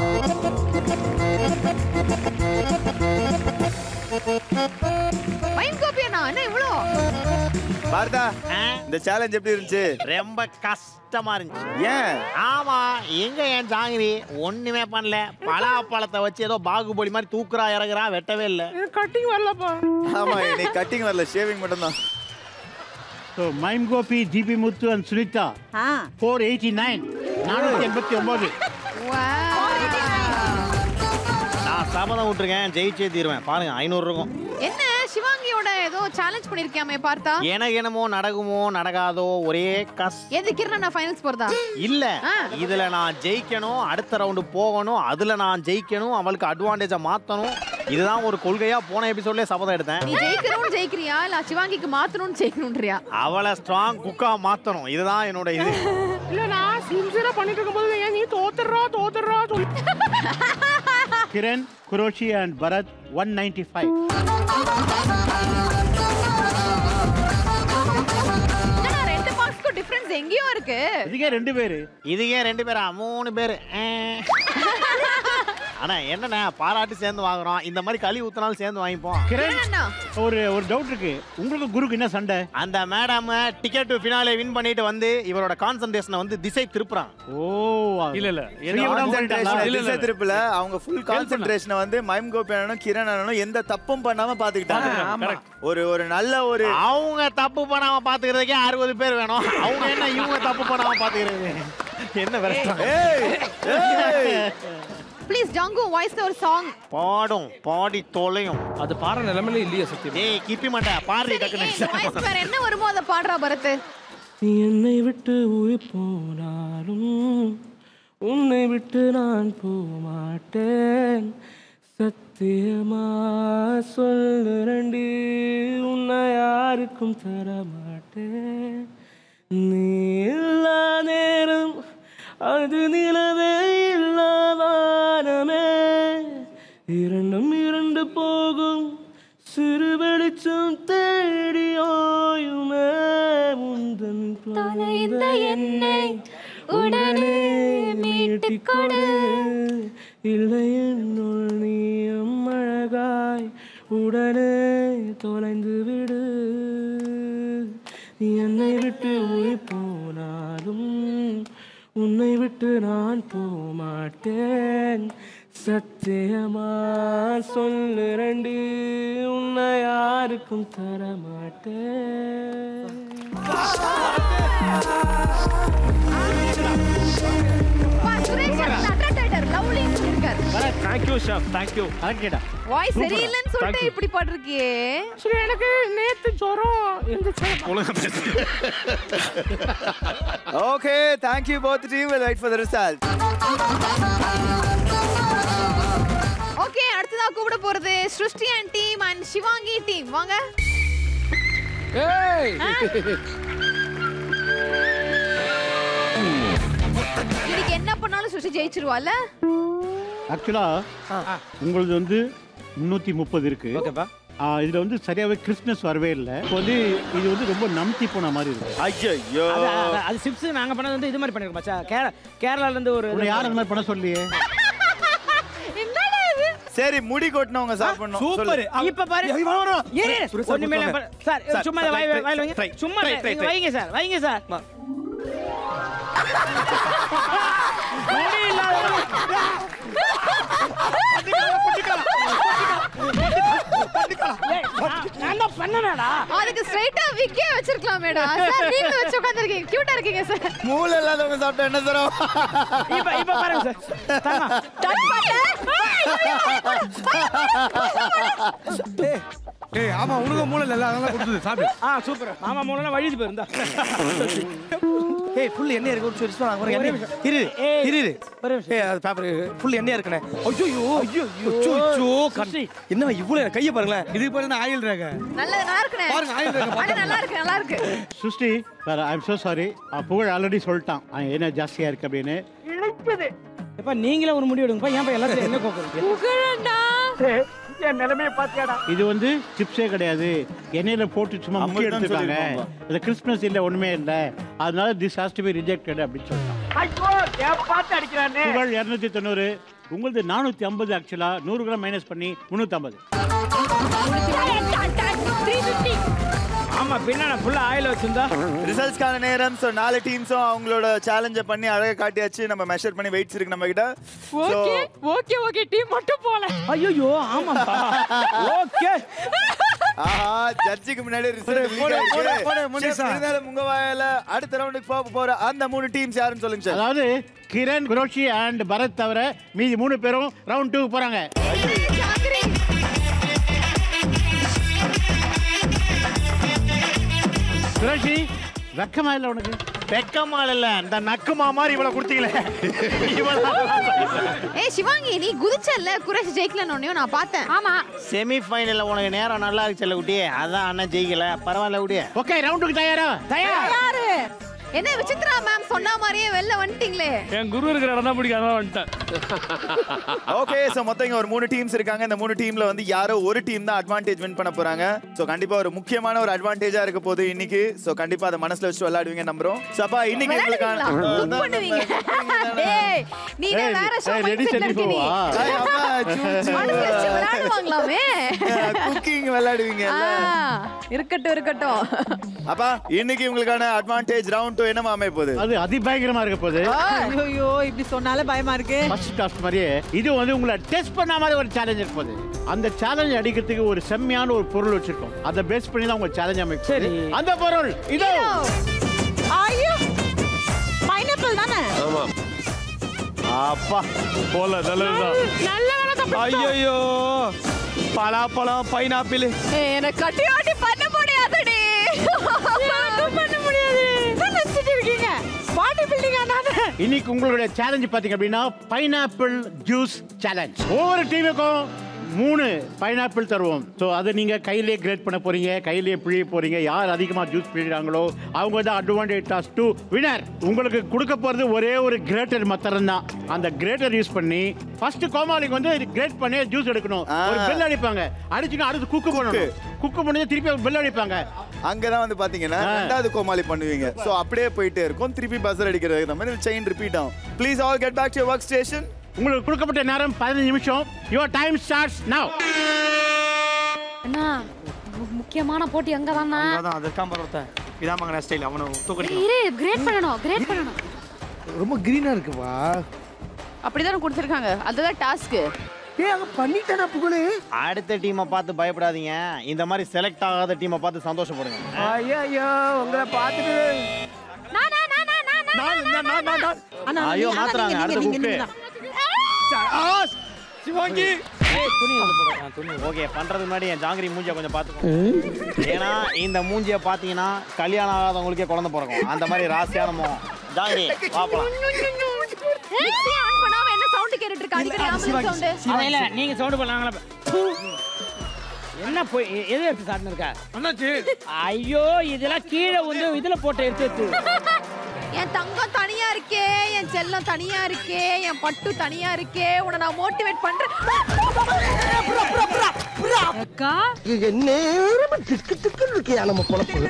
மைம் கோபி அண்ணா என்ன இவ்வளோ பாரதா இந்த சேலஞ்ச் எப்படி இருந்துச்சு ரொம்ப கஷ்டமா இருந்துச்சு ஏன் ஆமா எங்க என் ஜாங்கிரி ஒண்ணுமே பண்ணல பலாப்பழத்தை வச்சு ஏதோ பாகுபலி மாதிரி தூக்குறா இறங்குறா வெட்டவே இல்ல கட்டிங் வரலப்பா ஆமா இன்னைக்கு கட்டிங் வரல ஷேவிங் மட்டும் தான் so mime Gopi GP Muthu and Sunitha four eighty nine நானூற்றி எண்பத்தி ஒம்பது நான் சபதம் விட்டுருக்கேன் ஜெயிச்சே தீருவேன் பாருங்க ஐநூறு இருக்கும் என்ன சிவாங்கியோட ஏதோ சேலஞ்ச் பண்ணிருக்கியாமே பார்த்தா எனக்கு என்னமோ நடக்குமோ நடக்காதோ ஒரே கஸ் எது கிரண் நான் ஃபைனல்ஸ் போறதா இல்ல ஆ. இதுல நான் ஜெயிக்கணும் அடுத்த ரவுண்டு போகணும் அதுல நான் ஜெயிக்கணும் அவளுக்கு அட்வான்டேஜை மாத்தணும் இதுதான் ஒரு கொள்கையா போன எபிசோட்லயே சபதம் எடுத்தேன் நீ ஜெயிக்கணும்னு ஜெயிக்கிறியா இல்ல சிவாங்கிக்கு மாத்தணும்னு ஜெயிக்கணும்ன்றியா அவளை ஸ்ட்ராங் குக்கா மாத்தணும் இதுதான் என்னோட இது இல்ல நான் சின்சியரா பண்ணிட்டு இருக்கும்போது ஏன் நீ தோத்துறா தோத்துறா சொல்லி Kiran Qureshi and Bharat one ninety five என்னடா ரெண்டு மார்க்ஸ்க்கு டிஃபரன்ஸ் எங்கேயோ இருக்கு இதுக்கே ரெண்டு பேரு இதுக்கே ரெண்டு பேரா மூணு பேரு ஆ. ஆனா என்னண்ணே பாராட்டு சேர்ந்து வாங்குறோம் இந்த மாதிரி களி ஊத்தினாலும் சேர்ந்து வாங்கிப்போம் கிரண் ஒரு ஒரு டவுட் இருக்கு உங்களுக்கு குருக்கு என்ன சண்டை அந்த மேடம் டிக்கெட் ஃபினாலே வின் பண்ணிட்டு வந்து இவரோட கான்சன்ட்ரேஷனை வந்து திசை திருப்புறான் ஓ இல்ல இல்ல Concentration திசை திருப்பல அவங்க ஃபுல் கான்சென்ட்ரேஷனை வந்து மைம் கோபியானும் கிரண் அண்ணனும் எந்த தப்பும் பண்ணாம பாத்துக்கிட்டாங்க ஒரு ஒரு நல்ல ஒரு அவங்க தப்பு பண்ணாம பாத்துக்கிறதுக்கே அறுபது பேர் வேணும் அவங்க என்ன இவங்க தப்பு பண்ணாம பாத்துக்கிறது என்ன விரட்டம் ப்ளீஸ் ஜாங்கு வாய்ஸ்ல ஒரு சாங் பாடும் பாடி தொலையும் அது பாடுற நிலைமையில இல்லையா சத்தியம் ஏய் கிப்பி மாட்டேன் பாடுறி இந்த வாய்ஸ் வேற டக்குன்னு என்ன வருமோ அதை பாடுறா பரத் நீ என்னை விட்டு உயிர் போனாலும் உன்னை விட்டு நான் போமாட்டேன் சத்தியமா சொல்லுரண்டி உன்னை யாருக்கும் தர மாட்டேன் நீ இல்லா நேரம் அது நிலவே இல்லாதானமே இரண்டும் இரண்டு போகும் சிறு வெளிச்சம் தேடி ஓயுமே முந்தன் தொலைந்த என்னை உடனே மீட்டுக் கொடு. இல்லை என்னுள் நீயும் அழகாய் உடனே தொலைந்து விடு நீ என்னை விட்டு உயிர் போனாலும் உன்னை விட்டு நான் போமாட்டேன் சத்தியமா சொல்லு ரெண்டு உன்னை யாருக்கும் தர மாட்டேன் தேங்க்யூ ஷாப் தேங்க்யூ அங்கேடா வாய்ஸ் சரியில்லைன்னு சொல்லிட்டு இப்படி பாட்டிருக்கியே சரி எனக்கு நேத்து ஜுரம் இருந்துச்சு okay thank you both team will wait for the result okay அடுத்ததா கூப்பிட போறது Srushti and team and Sivaangi team வாங்க ஏய் இன்னைக்கு என்ன பண்ணாலும் சுஷி ஜெயிச்சிருவால ஆக்சுவலா உங்களது வந்து முந்நூற்றி முப்பது இருக்கு ஓகேப்பா இதுல வந்து சரியாவே கிறிஸ்மஸ் வரவே இல்லை இப்போ வந்து இது வந்து ரொம்ப நம்பி போன மாதிரி இருக்கு ஐயோ அது அது- அது சிப்ஸ் நாங்க பண்ணது வந்து இது மாதிரி பண்ணிருக்கோம் மச்சா கேரளா கேரளால இருந்து ஒரு உன்னை யார் அந்த மாதிரி பண்ண சொல்லியே என்னடா இது சரி முடி கொட்டினவங்க சாப்பிடணும் சூப்பர் இப்ப பாரு ஐயோ, வா, வா, வா. இரு, இரு. சுரேஷ் சார் ஒண்ணுமே இல்ல. கொடுத்துவாங்க. சார் சார், சும்மா சார், வாய் try, வாயில வைங்க try, சும்மா try, try, இங்க try. வைங்க சார் வைங்க சார் முடி இல்லாதவங்க. ஏய், நான்- நான் தான் பண்ணனேடா. அதுக்கு ஸ்ட்ரைட்டா விக்கே வச்சிருக்கலாமேடா சார் நீங்க வச்சு உட்கார்ந்திருக்கீங்க கியூட்டா இருக்கீங்க சார் மூளை இல்லாதவங்க சாப்பிட்டா என்ன தரும் இப்ப இப்ப பாருங்க சார் தாங்க. டேய், டேய் ஆமா உனக்கு மூளை இல்ல அதெல்லாம் கொடுத்தது சாப்பிடு ஆ சூப்பர் மாமா மூலம் வழிது போயிருந்தா ஏய் ஃபுல் எண்ணெய் இருக்கு ஒரு நிமிஷம் நான் ஒரு எண்ணெய் இரு ஏய், இரு இரு ஒரு நிமிஷம். ஏய் அது பேப்பர் ஃபுல் எண்ணெயா இருக்குனே ஐயோ ஐயோ ஐயோ ஐயோ கண்ணி என்ன இவ்வளவு கைய பாருங்களேன் இதுக்கு பேரு தான் ஆயில் ரேக நல்ல நல்லா இருக்குனே பாருங்க, ஆயில் இருக்கு, அட நல்லா இருக்கு நல்லா இருக்கு சுஷ்டி வேற I am so sorry Pugazh already சொல்லிட்டான் அவன் என்ன ஜாஸ்தியா இருக்கு அப்படின்னு எப்ப நீங்களே ஒரு முடிவு எடுங்கப்பா ஏன் எல்லாத்தையும் என்ன கோக்குறீங்க என் நிலைமையை பாத்தியாடா இது வந்து சிப்ஸே கிடையாது எண்ணெயில போட்டு சும்மா முக்கிய அமிர்தம் எடுத்துட்டாங்க சொல்லிருப்பாங்க. இது கிறிஸ்மஸ் இல்ல ஒண்ணுமே இல்ல அதனால this has to be rejected அப்படின்னு சொல்லிட்டான் ஐயோ ஏன் பார்த்து அடிக்கிறானே புகழ் இரநூத்தி தொண்ணூறு உங்களது நானூத்தி ஐம்பது ஆக்சுவலா நூறு கிராம் மைனஸ் பண்ணி முன்னூத்தி ஐம்பது ஆமா பின்னாடி ஃபுல்லா ஆயில் வச்சிருந்தா ரிசல்ட்ஸ்க்கான நேரம் ஸோ நாலு டீம்ஸும் அவங்களோட சேலஞ்சை பண்ணி அழகா காட்டியாச்சு நம்ம மெஷர் பண்ணி வெயிட்ஸ் இருக்கு நம்ம கிட்ட So, okay okay okay team மட்டும் போல ஐயோ ஆமாப்பா ஓகே ஆஹா ஜட்ஜுக்கு முன்னாடி ரிசல்ட் போடு, போடு, போடு, முனிசா. இருந்தாலும் உங்க வாயால அடுத்த ரவுண்டுக்கு போக போற அந்த மூணு டீம்ஸ் யாருன்னு சொல்லுங்க சார் அதாவது கிரண் குரோஷி அண்ட் பரத் தவிர மீதி மூணு பேரும் ரவுண்ட் டூ போறாங்க சுரேஷி வெக்கமா இல்லை உனக்கு வெக்கமா இல்ல இந்த நக்குமா மாதிரி இவளை கொடுத்தீங்களே ஏய் சிவாங்கி நீ குதிச்சல்ல குறைச்சு ஜெயிக்கலன்னு நான் பார்த்தேன் ஆமா செமி ஃபைனல்ல உனக்கு நேரம் நல்லா இருக்கு செல்ல குட்டி அதான் அண்ணன் ஜெயிக்கல பரவாயில்ல குட்டி ஓகே ரவுண்டுக்கு தயாரா தயார் யாரு என்ன விசித்ரா மேம் சொன்ன மாதிரியே வெளில வந்துட்டீங்களே என் குரு இருக்கிற இடம் தான் பிடிக்கும் அதான் வந்துட்டேன் ஓகே சோ மொத்தம் இங்க ஒரு மூணு டீம்ஸ் இருக்காங்க இந்த மூணு டீம்ல வந்து யாரோ ஒரு டீம் தான் அட்வான்டேஜ் வின் பண்ண போறாங்க சோ கண்டிப்பா ஒரு முக்கியமான ஒரு அட்வான்டேஜா இருக்க போகுது இன்னைக்கு சோ கண்டிப்பா அதை மனசுல வச்சு விளையாடுவீங்க நம்புறோம் சோ அப்பா இன்னைக்கு விளையாடுவீங்களா? உங்களுக்கான Cook பண்ணுவீங்க ஏய் நீ ஏய், வேற ஷோ ஏய், ready, மைண்ட் set, இருக்க நீ go வா. ஏய், அம்மா, சூ, சூ. மனசுல வச்சு விளையாடுவாங்களாமே குக்கிங் விளையாடுவீங்க ஆ, இருக்கட்டும் இருக்கட்டும் அப்பா இன்னைக்கு உங்களுக்கான அட்வான்டேஜ் ரவுண்ட் டூ என்னமா அமைய போகுது அது அதிபயங்கரமா இருக்க போகுது ஐயோ இப்படி சொன்னாலே பயமா இருக்கு ஃபர்ஸ்ட் டாஸ்க் மாதிரியே இது வந்து உங்களை டெஸ்ட் பண்ண மாதிரி ஒரு சேலஞ்ச் இருக்க போகுது அந்த சேலஞ்ச் அடிக்கிறதுக்கு ஒரு செம்மையான ஒரு பொருள் வச்சிருக்கோம் அதை பேஸ் பண்ணி தான் உங்க சேலஞ்ச் அமைப்பு சரி அந்த பொருள் இதோ ஐயோ பைனாப்பிள் தானே ஆமா அப்பா போல நல்லதுதான் நல்ல வேலை தப்பிச்சிட்டோம். ஐயோ பலாப்பழம் பைனாப்பிள் ஏய் எனக்கு கட்டி ஆட்டி பண்ண முடியாதுடி யாருக்கும் பண்ண முடியாது என்ன நினைச்சிட்டு இருக்கீங்க பாடி பில்டிங் ஆனானே இன்னைக்கு உங்களுடைய சேலஞ்ச் பாத்தீங்க அப்படின்னா பைனாப்பிள் ஜூஸ் சேலஞ்ச் ஒவ்வொரு டீமுக்கும் மூணு பைனாப்பிள் தருவோம் ஸோ அதை நீங்க கையிலேயே கிரேட் பண்ண போறீங்க கையிலேயே பிழிய போறீங்க யார் அதிகமா ஜூஸ் பிழிகிறாங்களோ அவங்க தான் அட்வான்டேஜ் டாஸ் டூ வினர் உங்களுக்கு கொடுக்க போறது ஒரே ஒரு கிரேட்டர் மத்தரம் தான் அந்த கிரேட்டர் யூஸ் பண்ணி ஃபர்ஸ்ட் கோமாளிக்கு வந்து கிரேட் பண்ணி ஜூஸ் எடுக்கணும் ஒரு பெல் அடிப்பாங்க அடிச்சுட்டு அடுத்து குக்கு பண்ணணும் குக்கு பண்ணி திருப்பி பெல் அடிப்பாங்க அங்கதான் வந்து பாத்தீங்கன்னா ரெண்டாவது கோமாளி பண்ணுவீங்க சோ அப்படியே போயிட்டே இருக்கும் திருப்பி பஸ்ஸர் அடிக்கிறது இந்த மாதிரி செயின் ரிப்பீட் ஆகும் please all get back to work station உங்களுக்கு கொடுக்கப்பட்ட நேரம் பதினஞ்சு நிமிஷம் யுவர் டைம் ஸ்டார்ட்ஸ் நவ் அண்ணா மு- முக்கியமான போட்டி அங்க தானா அதான் அது இருக்கான் பாரு ஒருத்தன் இதான் மங்கன ஸ்டைல் அவனை தூக்கடிக்கணும் இரு கிரேட் பண்ணணும் கிரேட் பண்ணணும் ரொம்ப கிரீனா இருக்குப்பா அப்படிதானே கொடுத்துருக்காங்க அதுதான் டாஸ்க்கு ஏய் அங்க பண்ணிட்டேனா புகழே அடுத்த டீமை பார்த்து பயப்படாதீங்க இந்த மாதிரி செலக்ட் ஆகாத டீமை பார்த்து சந்தோஷப்படுங்க ஐயோ உங்களை பார்த்துட்டு நான் நான் நான் நான் நான் நான் அண்ணா, ஐயோ நீங்க- மாத்துறாங்க நீங்க- அடுத்த நீங்க- குக்கு நீங்க தான். சிவாங்கி துணி வந்து போடு. ஆ, துணி ஓகே பண்றது முன்னாடி என் ஜாங்கிரி மூஞ்சியை கொஞ்சம் பார்த்துக்கோ ஏன்னா இந்த மூஞ்சியை பார்த்தீங்கன்னா கல்யாணம் ஆகாதவங்களுக்கே குழந்தை பிறக்கும் அந்த மாதிரி ராசியான முகம் ஜாங்கிரி பாப்பலாம் மிக்ஸி ஆன் பண்ணாம என்ன சவுண்ட் கேட்டுட்டு இருக்கா அடிக்கடி ஆம்புலன்ஸ் சவுண்ட் அதான் இல்ல நீங்க சவுண்ட் பண்ணாங்களா என்ன போய் எ- எது எடுத்து சாப்பிட்டு இருக்கா அண்ணாச்சி ஐயோ இதெல்லாம் கீழே வந்து இதுல போட்டு எடுத்து எடுத்து என் தங்கம் தனியா இருக்கே என் செல்லம் தனியா இருக்கே என் பட்டு தனியா இருக்கே உன்னை நான் மோட்டிவேட் பண்றேன் அக்கா நேரம் திக்கு திக்கு இருக்கியா நம்ம பொழப்பு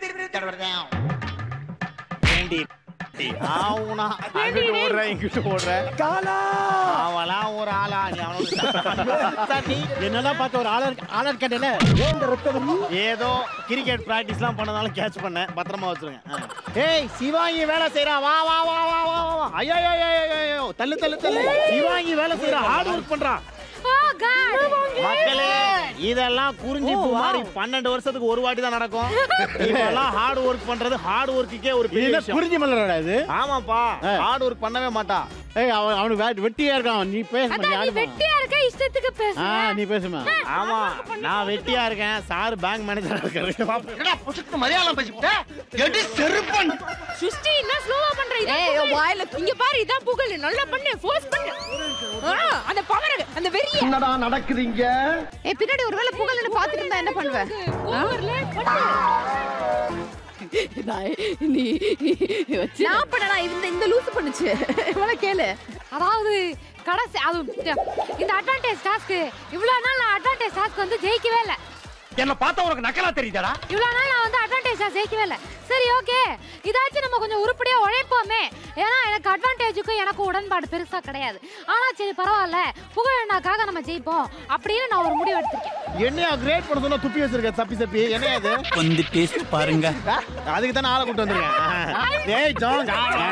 ஏண்டி ஆவுனா அங்கிட்டு ஓடுற இங்கிட்டு ஓடுற காலா அவலாம் ஒரு ஆளா நீ அவனுக்கு என்னதான் பார்த்து ஒரு ஆளர் ஆளர் கேட்டல ஏதோ கிரிக்கெட் பிராக்டிஸ்லாம் பண்ணதால கேட்ச் பண்ணேன் பத்திரமா வச்சிருங்க ஆ. ஏய் சிவாங்கி வேலை செய்றா வா வா வா வா வா வா வா ஐயோ ஐயோ ஐயோ, ஐயோ ஐயோ தள்ளு தள்ளு தள்ளு சிவாங்கி வேலை செய்றா ஹார்ட் ஒர்க் பண்றா ஓ காட் மக்களே இதெல்லாம் குறிஞ்சி பூ மாதிரி பன்னெண்டு வருஷத்துக்கு ஒரு வாட்டி தான் நடக்கும் இதெல்லாம் ஹார்ட் ஒர்க் பண்றது ஹார்ட் ஒர்க்குக்கே ஒரு பெரிய இது விஷயம். புரிஞ்சு மலரோட இது ஆமாப்பா ஹார்ட் ஒர்க் பண்ணவே மாட்டா ஏய் அவன் அவனுக்கு வே- வெட்டியா இருக்கான் நீ பேச அதான் நீ யாரு வெட்டியா இருக்க இஷ்டத்துக்கு பேசு ஆ நீ பேசுமா ஆமா நான் வெட்டியா இருக்கேன் சார் பேங்க் மேனேஜரா இருக்காரு மலையாளம் பேசிவிட்ட எடி செருப்பன் சுஷ்டி என்ன ஸ்லோவா பண்ற இதான் ஏய், புகழ். வாயில இங்க பாரு இதான் புகழ் நல்லா பண்ணு ஃபோர்ஸ் பண்ணு ஆ, அந்த பவர் அந்த வெறிய என்னடா நடக்குதுங்க ஏய் பின்னாடி ஒருவேளை புகழ்னு பாத்துட்டு இருந்தா என்ன பண்ணுவ ஓவர்ல பண்ணு நீ வச்சு நான் பண்ணனா இந்த இந்த லூசு பண்ணுச்சு இவள கேளு அதாவது கடைசி அது இந்த அட்வான்டேஜ் டாஸ்க் இவ்வளவு நாள் நான் அட்வான்டேஜ் டாஸ்க் வந்து ஜெயிக்கவே இல்லை என்ன பார்த்தா உனக்கு நக்கலா தெரியுதாடா இவ்வளவு நாள் நான் வந்து அட்வான்டேஜ் ஜெயிக்கவே இல்லை சரி ஓகே இதாச்சும் நம்ம கொஞ்சம் உருப்படியா உழைப்போமே ஏன்னா எனக்கு அட்வான்டேஜுக்கும் எனக்கும் உடன்பாடு பெருசா கிடையாது ஆனா சரி பரவாயில்ல புகழனாக்காக நம்ம ஜெயிப்போம் அப்படின்னு நான் ஒரு முடிவு எடுத்திருக்கேன் என்னையா கிரேட் பண்ண சொன்னா துப்பி வச்சிருக்க தப்பி தப்பி என்ன இது வந்து டேஸ்ட் பாருங்க அதுக்கு தான் ஆளை கூட்டு வந்திருக்கேன் ஏய் ஜாங்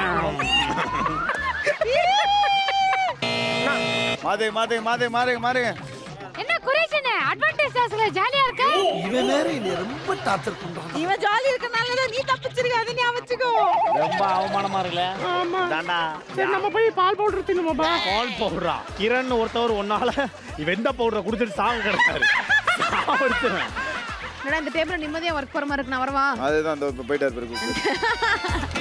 மாதே மாதே மாதே மாறுங்க மாறுங்க என்ன குரேஷன் அட்வான்டேஜ் டாஸ்க்ல ஜாலியா இருக்க இவன் வேற என்னை ரொம்ப டார்ச்சர் பண்றான் இவன் ஜாலி இருக்கனால நீ தப்பிச்சிருக்க அதை நீ வச்சுக்கோ ரொம்ப அவமானமா இருக்குல்ல தாண்டா சரி நம்ம போய் பால் பவுடர் தின்னுமாப்பா பால் பவுடரா கிரண் ஒருத்தவர் ஒன்னால வெந்த பவுடரை குடிச்சிட்டு சாங்க கிடக்காரு சாவடிச்சிருவேன் என்னடா இந்த டேபிள் நிம்மதியா ஒர்க் போற மாதிரி இருக்கு நான் வரவா அதுதான் அந்த இப்ப போயிட்டாரு பிறகு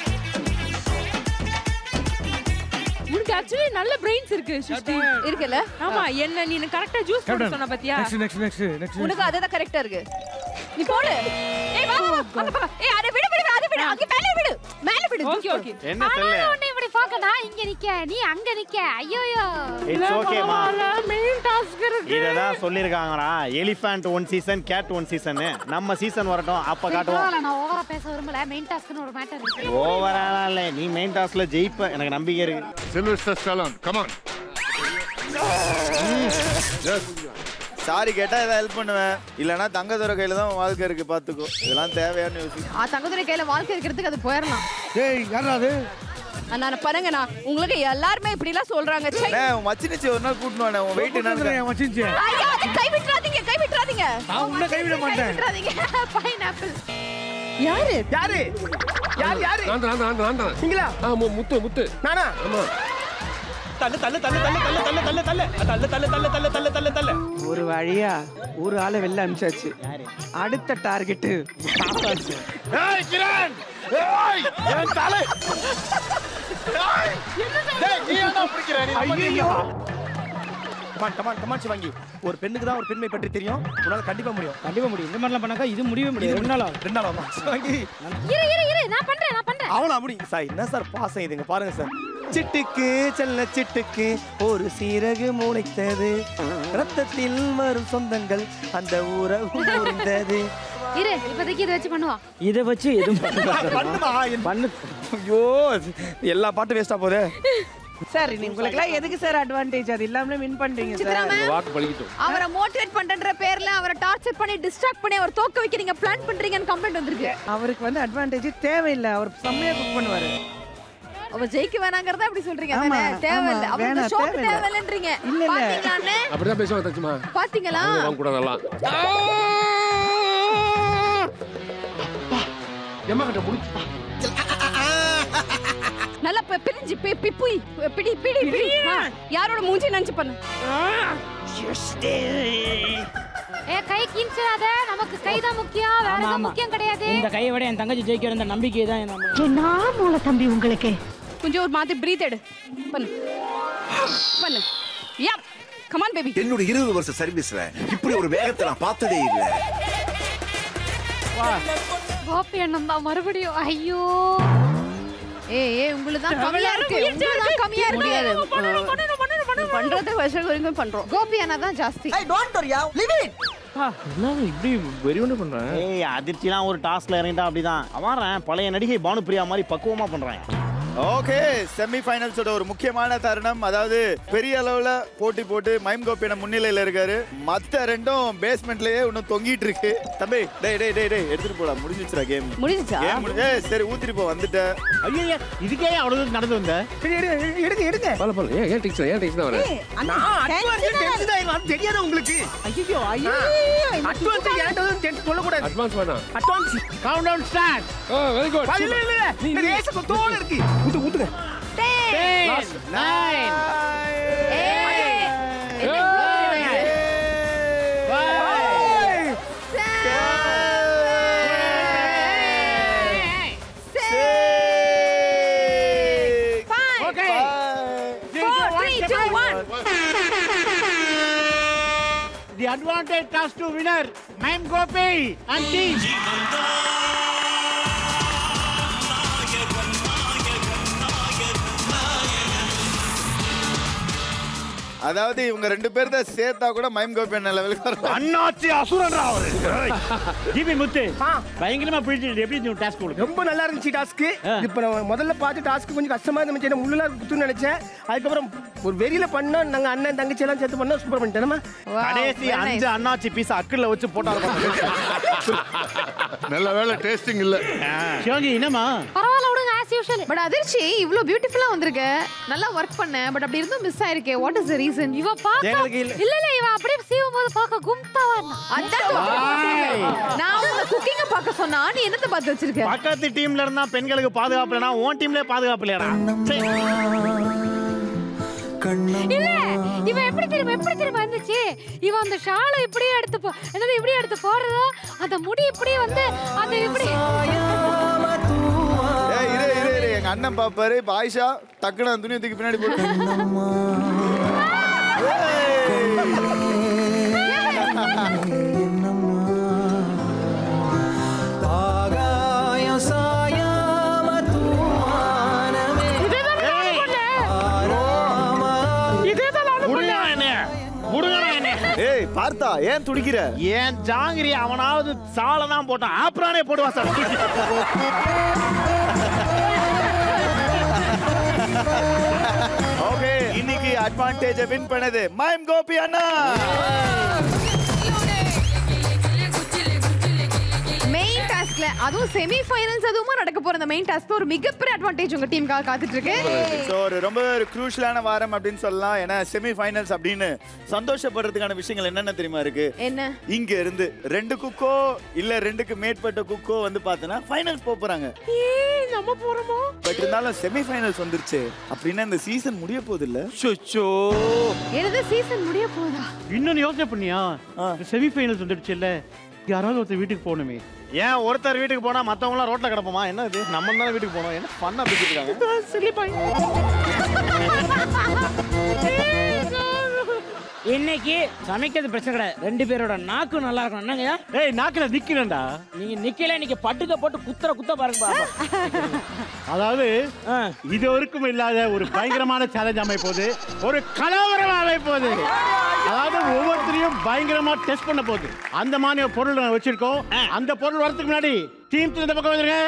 உனக்கு ஆக்சுவலி நல்ல பிரெயின்ஸ் இருக்கு சிருஷ்டி இருக்குல்ல ஆமா என்ன நீ கரெக்டா ஜூஸ் போட சொன்ன பாத்தியா நெக்ஸ்ட் நெக்ஸ்ட் நெக்ஸ்ட் நெக்ஸ்ட் உனக்கு அதுதான் கரெக்டா இருக்கு நீ போடு ஏய் வா வா, வா அங்க பா ஏய் அத விடு விடு அத விடு அங்க மேல விடு மேல விடு ஓகே ஓகே என்ன சொல்லு உன்னை இப்படி பார்க்க நான் இங்க நிக்க நீ அங்க நிக்க ஐயோயோ இட்ஸ் ஓகேமா மெயின் டாஸ்க் இருக்கு இததான் சொல்லிருக்காங்கடா elephant one season cat one season நம்ம சீசன் வரட்டும் அப்ப காட்டுவோம் பரவாயில்ல, நான் ஓவரா பேச விரும்பல மெயின் டாஸ்க்னு ஒரு மேட்டர் இருக்கு ஓவராலா இல்ல நீ மெயின் டாஸ்ல ஜெயிப்ப எனக்கு நம்பிக்கை இருக்கு சில்வஸ்டர் ஸ்டாலோன் கமான் சாரி கேட்டா ஏதாவது ஹெல்ப் பண்ணுவேன் இல்லனா தங்கதுரை கையில தான் உன் வாழ்க்கை இருக்கு பாத்துக்கோ இதெல்லாம் தேவையான யோசி ஆ தங்கதுரை கையில வாழ்க்கை இருக்கிறதுக்கு அது போயிடலாம் ஏய் யாரா அது நான் பாருங்கண்ணா உங்களுக்கு எல்லாருமே இப்படி எல்லாம் சொல்றாங்க ச்சே. அண்ணே, உன் மச்சினிச்சி ஒரு நாள் கூட்டினு வாண்ணே, உன் வெயிட் என்ன மச்சின்ச்சு ஐயா அதை கை விட்டுறாதீங்க கை விட்டுறாதீங்க நான் உன்னை கைவிட மாட்டேன் விட்டுறாதீங்க பைனாப்பிள் யாரு யாரு யார் யாரு நான் தான் நான் தான் நான் தான் நீங்களா ஆ மு- முத்து முத்து நானா ஆமா தள்ளு தள்ளு தள்ளு தள்ளு தள்ளு தள்ளு தள்ளு தள்ளு தள்ளு தள்ளு தள்ளு தள்ளு தள்ளு தள்ளு தள்ளு ஒரு வழியா ஒரு ஆளை வெளில அனுப்பிச்சாச்சு அடுத்த டார்கெட்டு ஏய் கிரண் ஏய் என் தலை ஏய் டேய் நீ என்ன பிடிக்கிற நீ நம்ம ஐயோ கமான் கமான் கமான் சிவாங்கி ஒரு பெண்ணுக்கு தான் ஒரு பெண்மை பற்றி தெரியும் உன்னால கண்டிப்பா முடியும் கண்டிப்பா முடியும் இந்த மாதிரிலாம் பண்ணாக்கா இது முடியவே முடியாது ரெண்டு நாள் ஆகும் ரெண்டு நாள் ஆகுமா சிவாங்கி இரு இரு இரு நான் பண்றேன் நான் பண்றேன் அவளா அப்படி சார் என்ன சார் பாசம் இதுங்க பாருங்க சார் சிட்டுக்கு செல்ல சிட்டுக்கு ஒரு சீரகு முளைத்தது ரத்தத்தில் வரும் சொந்தங்கள் அந்த உறவு முறிந்தது இரு இப்போதைக்கு இதை வச்சு பண்ணுவா இதை வச்சு எதுவும் பண்ண பண்ணுமா பண்ணு ஐயோ எல்லா பாட்டும் வேஸ்டா போதே சார் உங்களுக்குலாம் எதுக்கு சார் அட்வான்டேஜ் அது இல்லாம வின் பண்றீங்க சித்ரா சார் ma'am. வாக்கு பழிக்கிட்டோம் அவரை மோட்டிவேட் பண்றன்ற பேர்ல அவரை டார்ச்சர் பண்ணி டிஸ்ட்ராக்ட் பண்ணி அவர் தோக்க வைக்கிறீங்க பிளான் பண்றீங்கன்னு கம்ப்ளைண்ட் வந்திருக்கு அவருக்கு வந்து அட்வான்டேஜ் தேவையில்லை அவர் செம்மையா குக் பண்ணுவாரு அவர் ஜெயிக்க வேணாங்கிறதா அப்படி சொல்றீங்க ஆமா, அதானே? தேவையில்ல ஆமா, அவருக்கு வேணாம், ஷோக்கு தேவையில்ல. தேவையில்லைன்றீங்க இல்ல, இல்ல. பாத்தீங்களான்னு அப்படிதான் பேசுவாங்க தச்சுமா பாத்தீங்களா வாங்க கூட நல்லா எம்மா கிட்ட முடிச்சு நல்லா பி- பிரிஞ்சு பி- பி- புய். பிடி பிடி பிடி ஆ, யாரோட மூஞ்சி நினைச்சு பண்ணு ஏ கை கிஞ்சிடாத நமக்கு கை தான் முக்கியம் வேற ஆமா எதுவும் ஆமா முக்கியம் கிடையாது இந்த கையை விட என் தங்கச்சி ஜெயிக்கிற இந்த நம்பிக்கை தான் நம்ம என்ன மூல தம்பி உங்களுக்கு கொஞ்சம் ஒரு மாதிரி பிரீத் எடு பண்ணு பண்ணு யா கமான் பேபி என்னோட இருபது வருஷ சர்வீஸ்ல இப்படி ஒரு வேகத்தை நான் பார்த்ததே இல்ல கோபி அண்ணன் தான் மறுபடியும் ஐயோ ஏய் ஏய் உங்களுக்கு தான் கம்மியா இருக்கு உங்களுக்கு தான் கம்மியா இருக்கு முடியாது பண்றது வருஷம் வரைக்கும் பண்றோம் கோபி அண்ணா தான் ஜாஸ்தி என்னங்க இப்படி வெறி ஒன்று பண்றேன் ஏய் அதிர்ச்சிலாம் ஒரு டாஸ்க்ல இறங்கிட்டா அப்படிதான் அவன் பழைய நடிகை பானுப்பிரியா மாதிரி பக்குவமா பண்றான் ஓகே செமி ஃபைனல்ஸோட ஒரு முக்கியமான தருணம் அதாவது பெரிய அளவுல போட்டி போட்டு மைம் கோபியான முன்னிலையில இருக்காரு மத்த ரெண்டும் பேஸ்மெண்ட்லயே இன்னும் தொங்கிட்டு இருக்கு தம்பி டேய் டேய் டேய் டேய் எடுத்துட்டு போடா முடிஞ்சிச்சுடா கேம் முடிஞ்சுச்சா கேம் ஏய் சரி ஊத்திட்டு போ வந்துட்டேன் ஐயோ இதுக்கே அவ்வளவு தூரம் நடந்து வந்த சரி எடுங்க எடுங்க எடுங்க பல பல ஏன் ஏன் டெக்ஸ்ட் ஏன் டெக்ஸ்ட் வரேன் நான் அட்வான்ஸ் டென்ஸ் தான் அது தெரியாத உங்களுக்கு ஐயோ ஐயோ அட்வான்ஸ் ஏன்டா டென்ஸ் சொல்ல கூடாது அட்வான்ஸ் வேணாம் advance countdown start oh very good இல்ல இல்ல இல்ல இந்த ரேஸ் கொத்தோட இருக்கு ஊத்து ஊத்துங்க nine The advantage toss to winner, Ma'am Gopi and team. அதாவது இவங்க ரெண்டு பேர் தான் சேர்த்தா கூட மைம் கோபியான லெவலுக்கு வரும் அண்ணாச்சி அசுரன் அவரு ஜிபி முத்து பயங்கரமா பிடிச்சிட்டு எப்படி நீ டாஸ்க் கொடுக்க ரொம்ப நல்லா இருந்துச்சு டாஸ்க் இப்போ நான் முதல்ல பார்த்து டாஸ்க் கொஞ்சம் கஷ்டமா இருந்துச்சு என்ன முள்ளெல்லாம் குத்துன்னு நினைச்சேன் அதுக்கப்புறம் ஒரு வெறியில பண்ணா நாங்க அண்ணன் தங்கச்சி எல்லாம் சேர்த்து பண்ணா சூப்பர் பண்ணிட்டேன் கடைசி அஞ்சு அண்ணாச்சி பீஸ் அக்குல வச்சு போட்டாரு நல்ல வேலை டேஸ்டிங் இல்ல சிவங்கி என்னமா பரவாயில்ல விடுங்க ஆஸ் யூஷுவல் பட் அதிர்ச்சி இவ்ளோ பியூட்டிஃபுல்லா வந்திருக்க நல்லா ஒர்க் பண்ணேன் பட் அப்படி இருந்தும் மிஸ் ஆயிருக்கே வாட் இஸ் த ரீசன் இவ பாக்க எங்களுக்கு இல்ல. இல்ல இல்ல இவ அப்படியே சீவும் போது பாக்க கும்தாவா இருந்தா அதான் நான் உங்க குக்கிங்க பார்க்க சொன்னா நீ என்னத்த பார்த்து வச்சிருக்க பக்கத்து டீம்ல இருந்தா பெண்களுக்கு பாதுகாப்பு இல்லைனா உன் டீம்ல பாதுகாப்பு இல்லையாடா சரி. இல்ல இவன் எப்படி தெரியுமா எப்படி தெரியுமா இருந்துச்சு இவன் அந்த ஷாலை இப்படியே எடுத்து போ என்னது இப்படியே எடுத்து போடுறதோ அந்த முடி இப்படியே வந்து அந்த இப்படி ஏய் இரு இரு இரு எங்க அண்ணன் பாப்பாரு இப்ப ஆயிஷா டக்குனு அந்த துணியை தூக்கி பின்னாடி போட்டு ஆகாயம் சாயாம தூவானமே முடுங்கடா என்னைய. முடுங்கடா என்னைய. ஏய் பார்த்தா ஏன் துடிக்கிற ஏன் ஜாங்கிரி அவனாவது சாலை தான் போட்டான் ஆப்ரானே போடுவான் சார் ஓகே இன்னைக்கு அட்வான்டேஜ் வின் பண்ணது மைம் கோபி அண்ணா மெயின் டாஸ்க்ல அதுவும் செமி ஃபைனல்ஸ் அதுவுமா நடக்க போற அந்த மெயின் டாஸ்க்ல ஒரு மிகப்பெரிய அட்வான்டேஜ் உங்க டீமுக்காக காத்துட்டு இருக்கு ஸோ ஒரு ரொம்ப ஒரு குரூஷியலான வாரம் அப்படின்னு சொல்லலாம் ஏன்னா செமி ஃபைனல்ஸ் அப்படின்னு சந்தோஷப்படுறதுக்கான விஷயங்கள் என்னென்ன தெரியுமா இருக்கு என்ன இங்க இருந்து ரெண்டு குக்கோ இல்ல ரெண்டுக்கு மேற்பட்ட குக்கோ வந்து பார்த்தனா ஃபைனல்ஸ் போக போறாங்க நம்ம போறோமோ பட் இருந்தாலும் செமி ஃபைனல்ஸ் வந்துருச்சு அப்படின்னா இந்த சீசன் முடிய போகுது இல்ல எனது சீசன் முடிய போதா இன்னொன்னு யோசனை பண்ணியா செமி ஃபைனல்ஸ் வந்துடுச்சு இல்ல யாராவது ஒருத்தர் வீட்டுக்கு போகணுமே ஏன் ஒருத்தர் வீட்டுக்கு போனா மத்தவங்க எல்லாம் ரோட்ல கிடப்போமா என்ன இது நம்ம தான் வீட்டுக்கு போனோம் என்ன பண்ண இருக்காங்க இன்னைக்கு சமைக்கிறது பிரச்சனை கிடையாது ரெண்டு பேரோட நாக்கு நல்லா இருக்கணும் என்னங்க ஏய் நாக்குல நிக்கிறேன்டா நீங்க நிக்கல இன்னைக்கு பட்டுக்க போட்டு குத்துற குத்த பாருங்க பாப்பா. அதாவது இது வரைக்கும் இல்லாத ஒரு பயங்கரமான சேலஞ்ச் அமைப்போது ஒரு கலவரம் அமைப்போது அதாவது ஒவ்வொருத்தரையும் பயங்கரமா டெஸ்ட் பண்ண போகுது அந்த மாதிரி ஒரு பொருள் நாங்க வச்சிருக்கோம் அந்த பொருள் வரதுக்கு முன்னாடி டீம் இந்த பக்கம் வந்துருங்க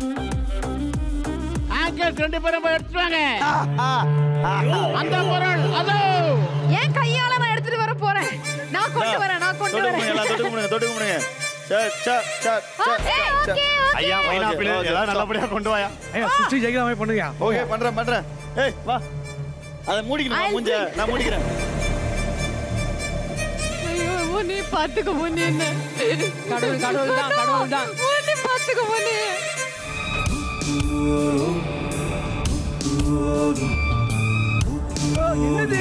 ஆங்கர்ஸ் ரெண்டு பேரும் போய் எடுத்துட்டு வாங்க அந்த பொருள் அதோ ஏன் கையால நான் எடுத்துட்டு வர போறேன் நான் கொண்டு வரேன் நான் கொண்டு தொட்டுக்கு முடியுங்க எல்லாம் வரேன் தொட்டுக்கு முடியுங்க தொட்டுக்கு முடியுங்க சரி சரி சரி Okay, okay, okay. ஐயா பைனாப்பிள் எல்லாம் நல்லபடியா கொண்டு வாயா ஐயா சுற்றி ஜெயிக்கிற மாதிரி பண்ணுங்க ஓகே பண்றேன் பண்றேன் ஏய் வா அதை மூடிக்கணும் மூஞ்ச நான் மூடிக்கிறேன் ஐயோ நீ பாத்துக்க முன்னே என்ன கடவுள், கடவுள் தான், கடவுள் தான். நீ பாத்துக்க முன்னே என்னது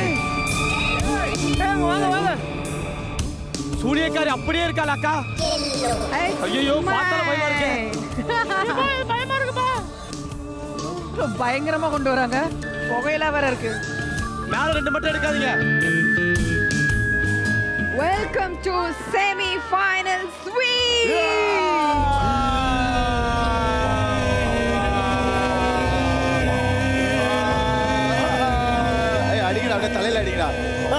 வாங்க வாங்க சூரியக்காரி அப்படியே இருக்காள் அக்கா ஐயோ பார்த்தா பயமா இருக்கே பயமா இருக்குப்பா பயங்கரமா கொண்டு வராங்க புகையில வேற இருக்கு மேல ரெண்டு மட்டும் எடுக்காதீங்க welcome to semifinal sweet ஏய் அடிங்கடா அப்படியே தலையில அடிங்கடா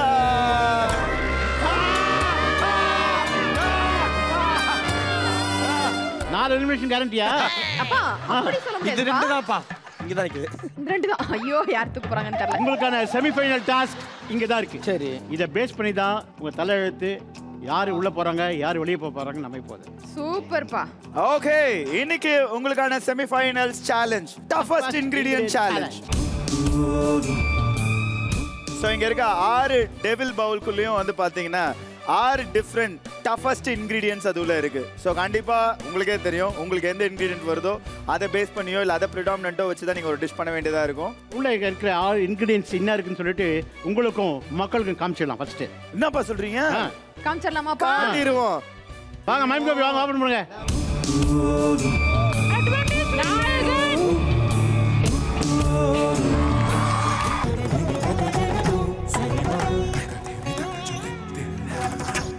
நாலு எலிமினேஷன் கேரண்டியா அப்பா அப்படி சொல்ல இது முடியாதுப்பா ரெண்டு தான்ப்பா இங்க தான் இருக்குது இந்த ரெண்டு தான் ஐயோ யார் தூக்க போறாங்கன்னு தெரியல உங்களுக்கான செமிஃபைனல் டாஸ்க் இங்க தான் இருக்கு சரி இதை பேஸ் பண்ணி தான் உங்க தலையெழுத்து யார் உள்ள போறாங்க யார் வெளியே போக போறாங்க நம்ம போகுது சூப்பர்ப்பா ஓகே இன்னைக்கு உங்களுக்கான semifinals challenge toughest ingredient challenge so இங்க இருக்க ஆறு டெவில் பவுல்குள்ளேயும் வந்து பாத்தீங்கன்னா ஆறு டிஃப்ரெண்ட் டஃபஸ்ட் இன்கிரீடியன்ஸ் அது உள்ள இருக்கு ஸோ கண்டிப்பா உங்களுக்கே தெரியும் உங்களுக்கு எந்த இன்கிரீடியன்ட் வருதோ அதை பேஸ் பண்ணியோ இல்லை அதை ப்ரிடாமினண்ட்டோ வச்சு தான் நீங்க ஒரு டிஷ் பண்ண வேண்டியதா இருக்கும் உள்ள இருக்கிற ஆறு இன்கிரீடியன்ஸ் என்ன இருக்குன்னு சொல்லிட்டு உங்களுக்கும் மக்களுக்கும் காமிச்சிடலாம் ஃபர்ஸ்ட் என்னப்பா சொல்றீங்க காமிச்சிடலாமாப்பா காட்டிடுவோம் வாங்க மைம் கோபி வாங்க ஓபன் பண்ணுங்க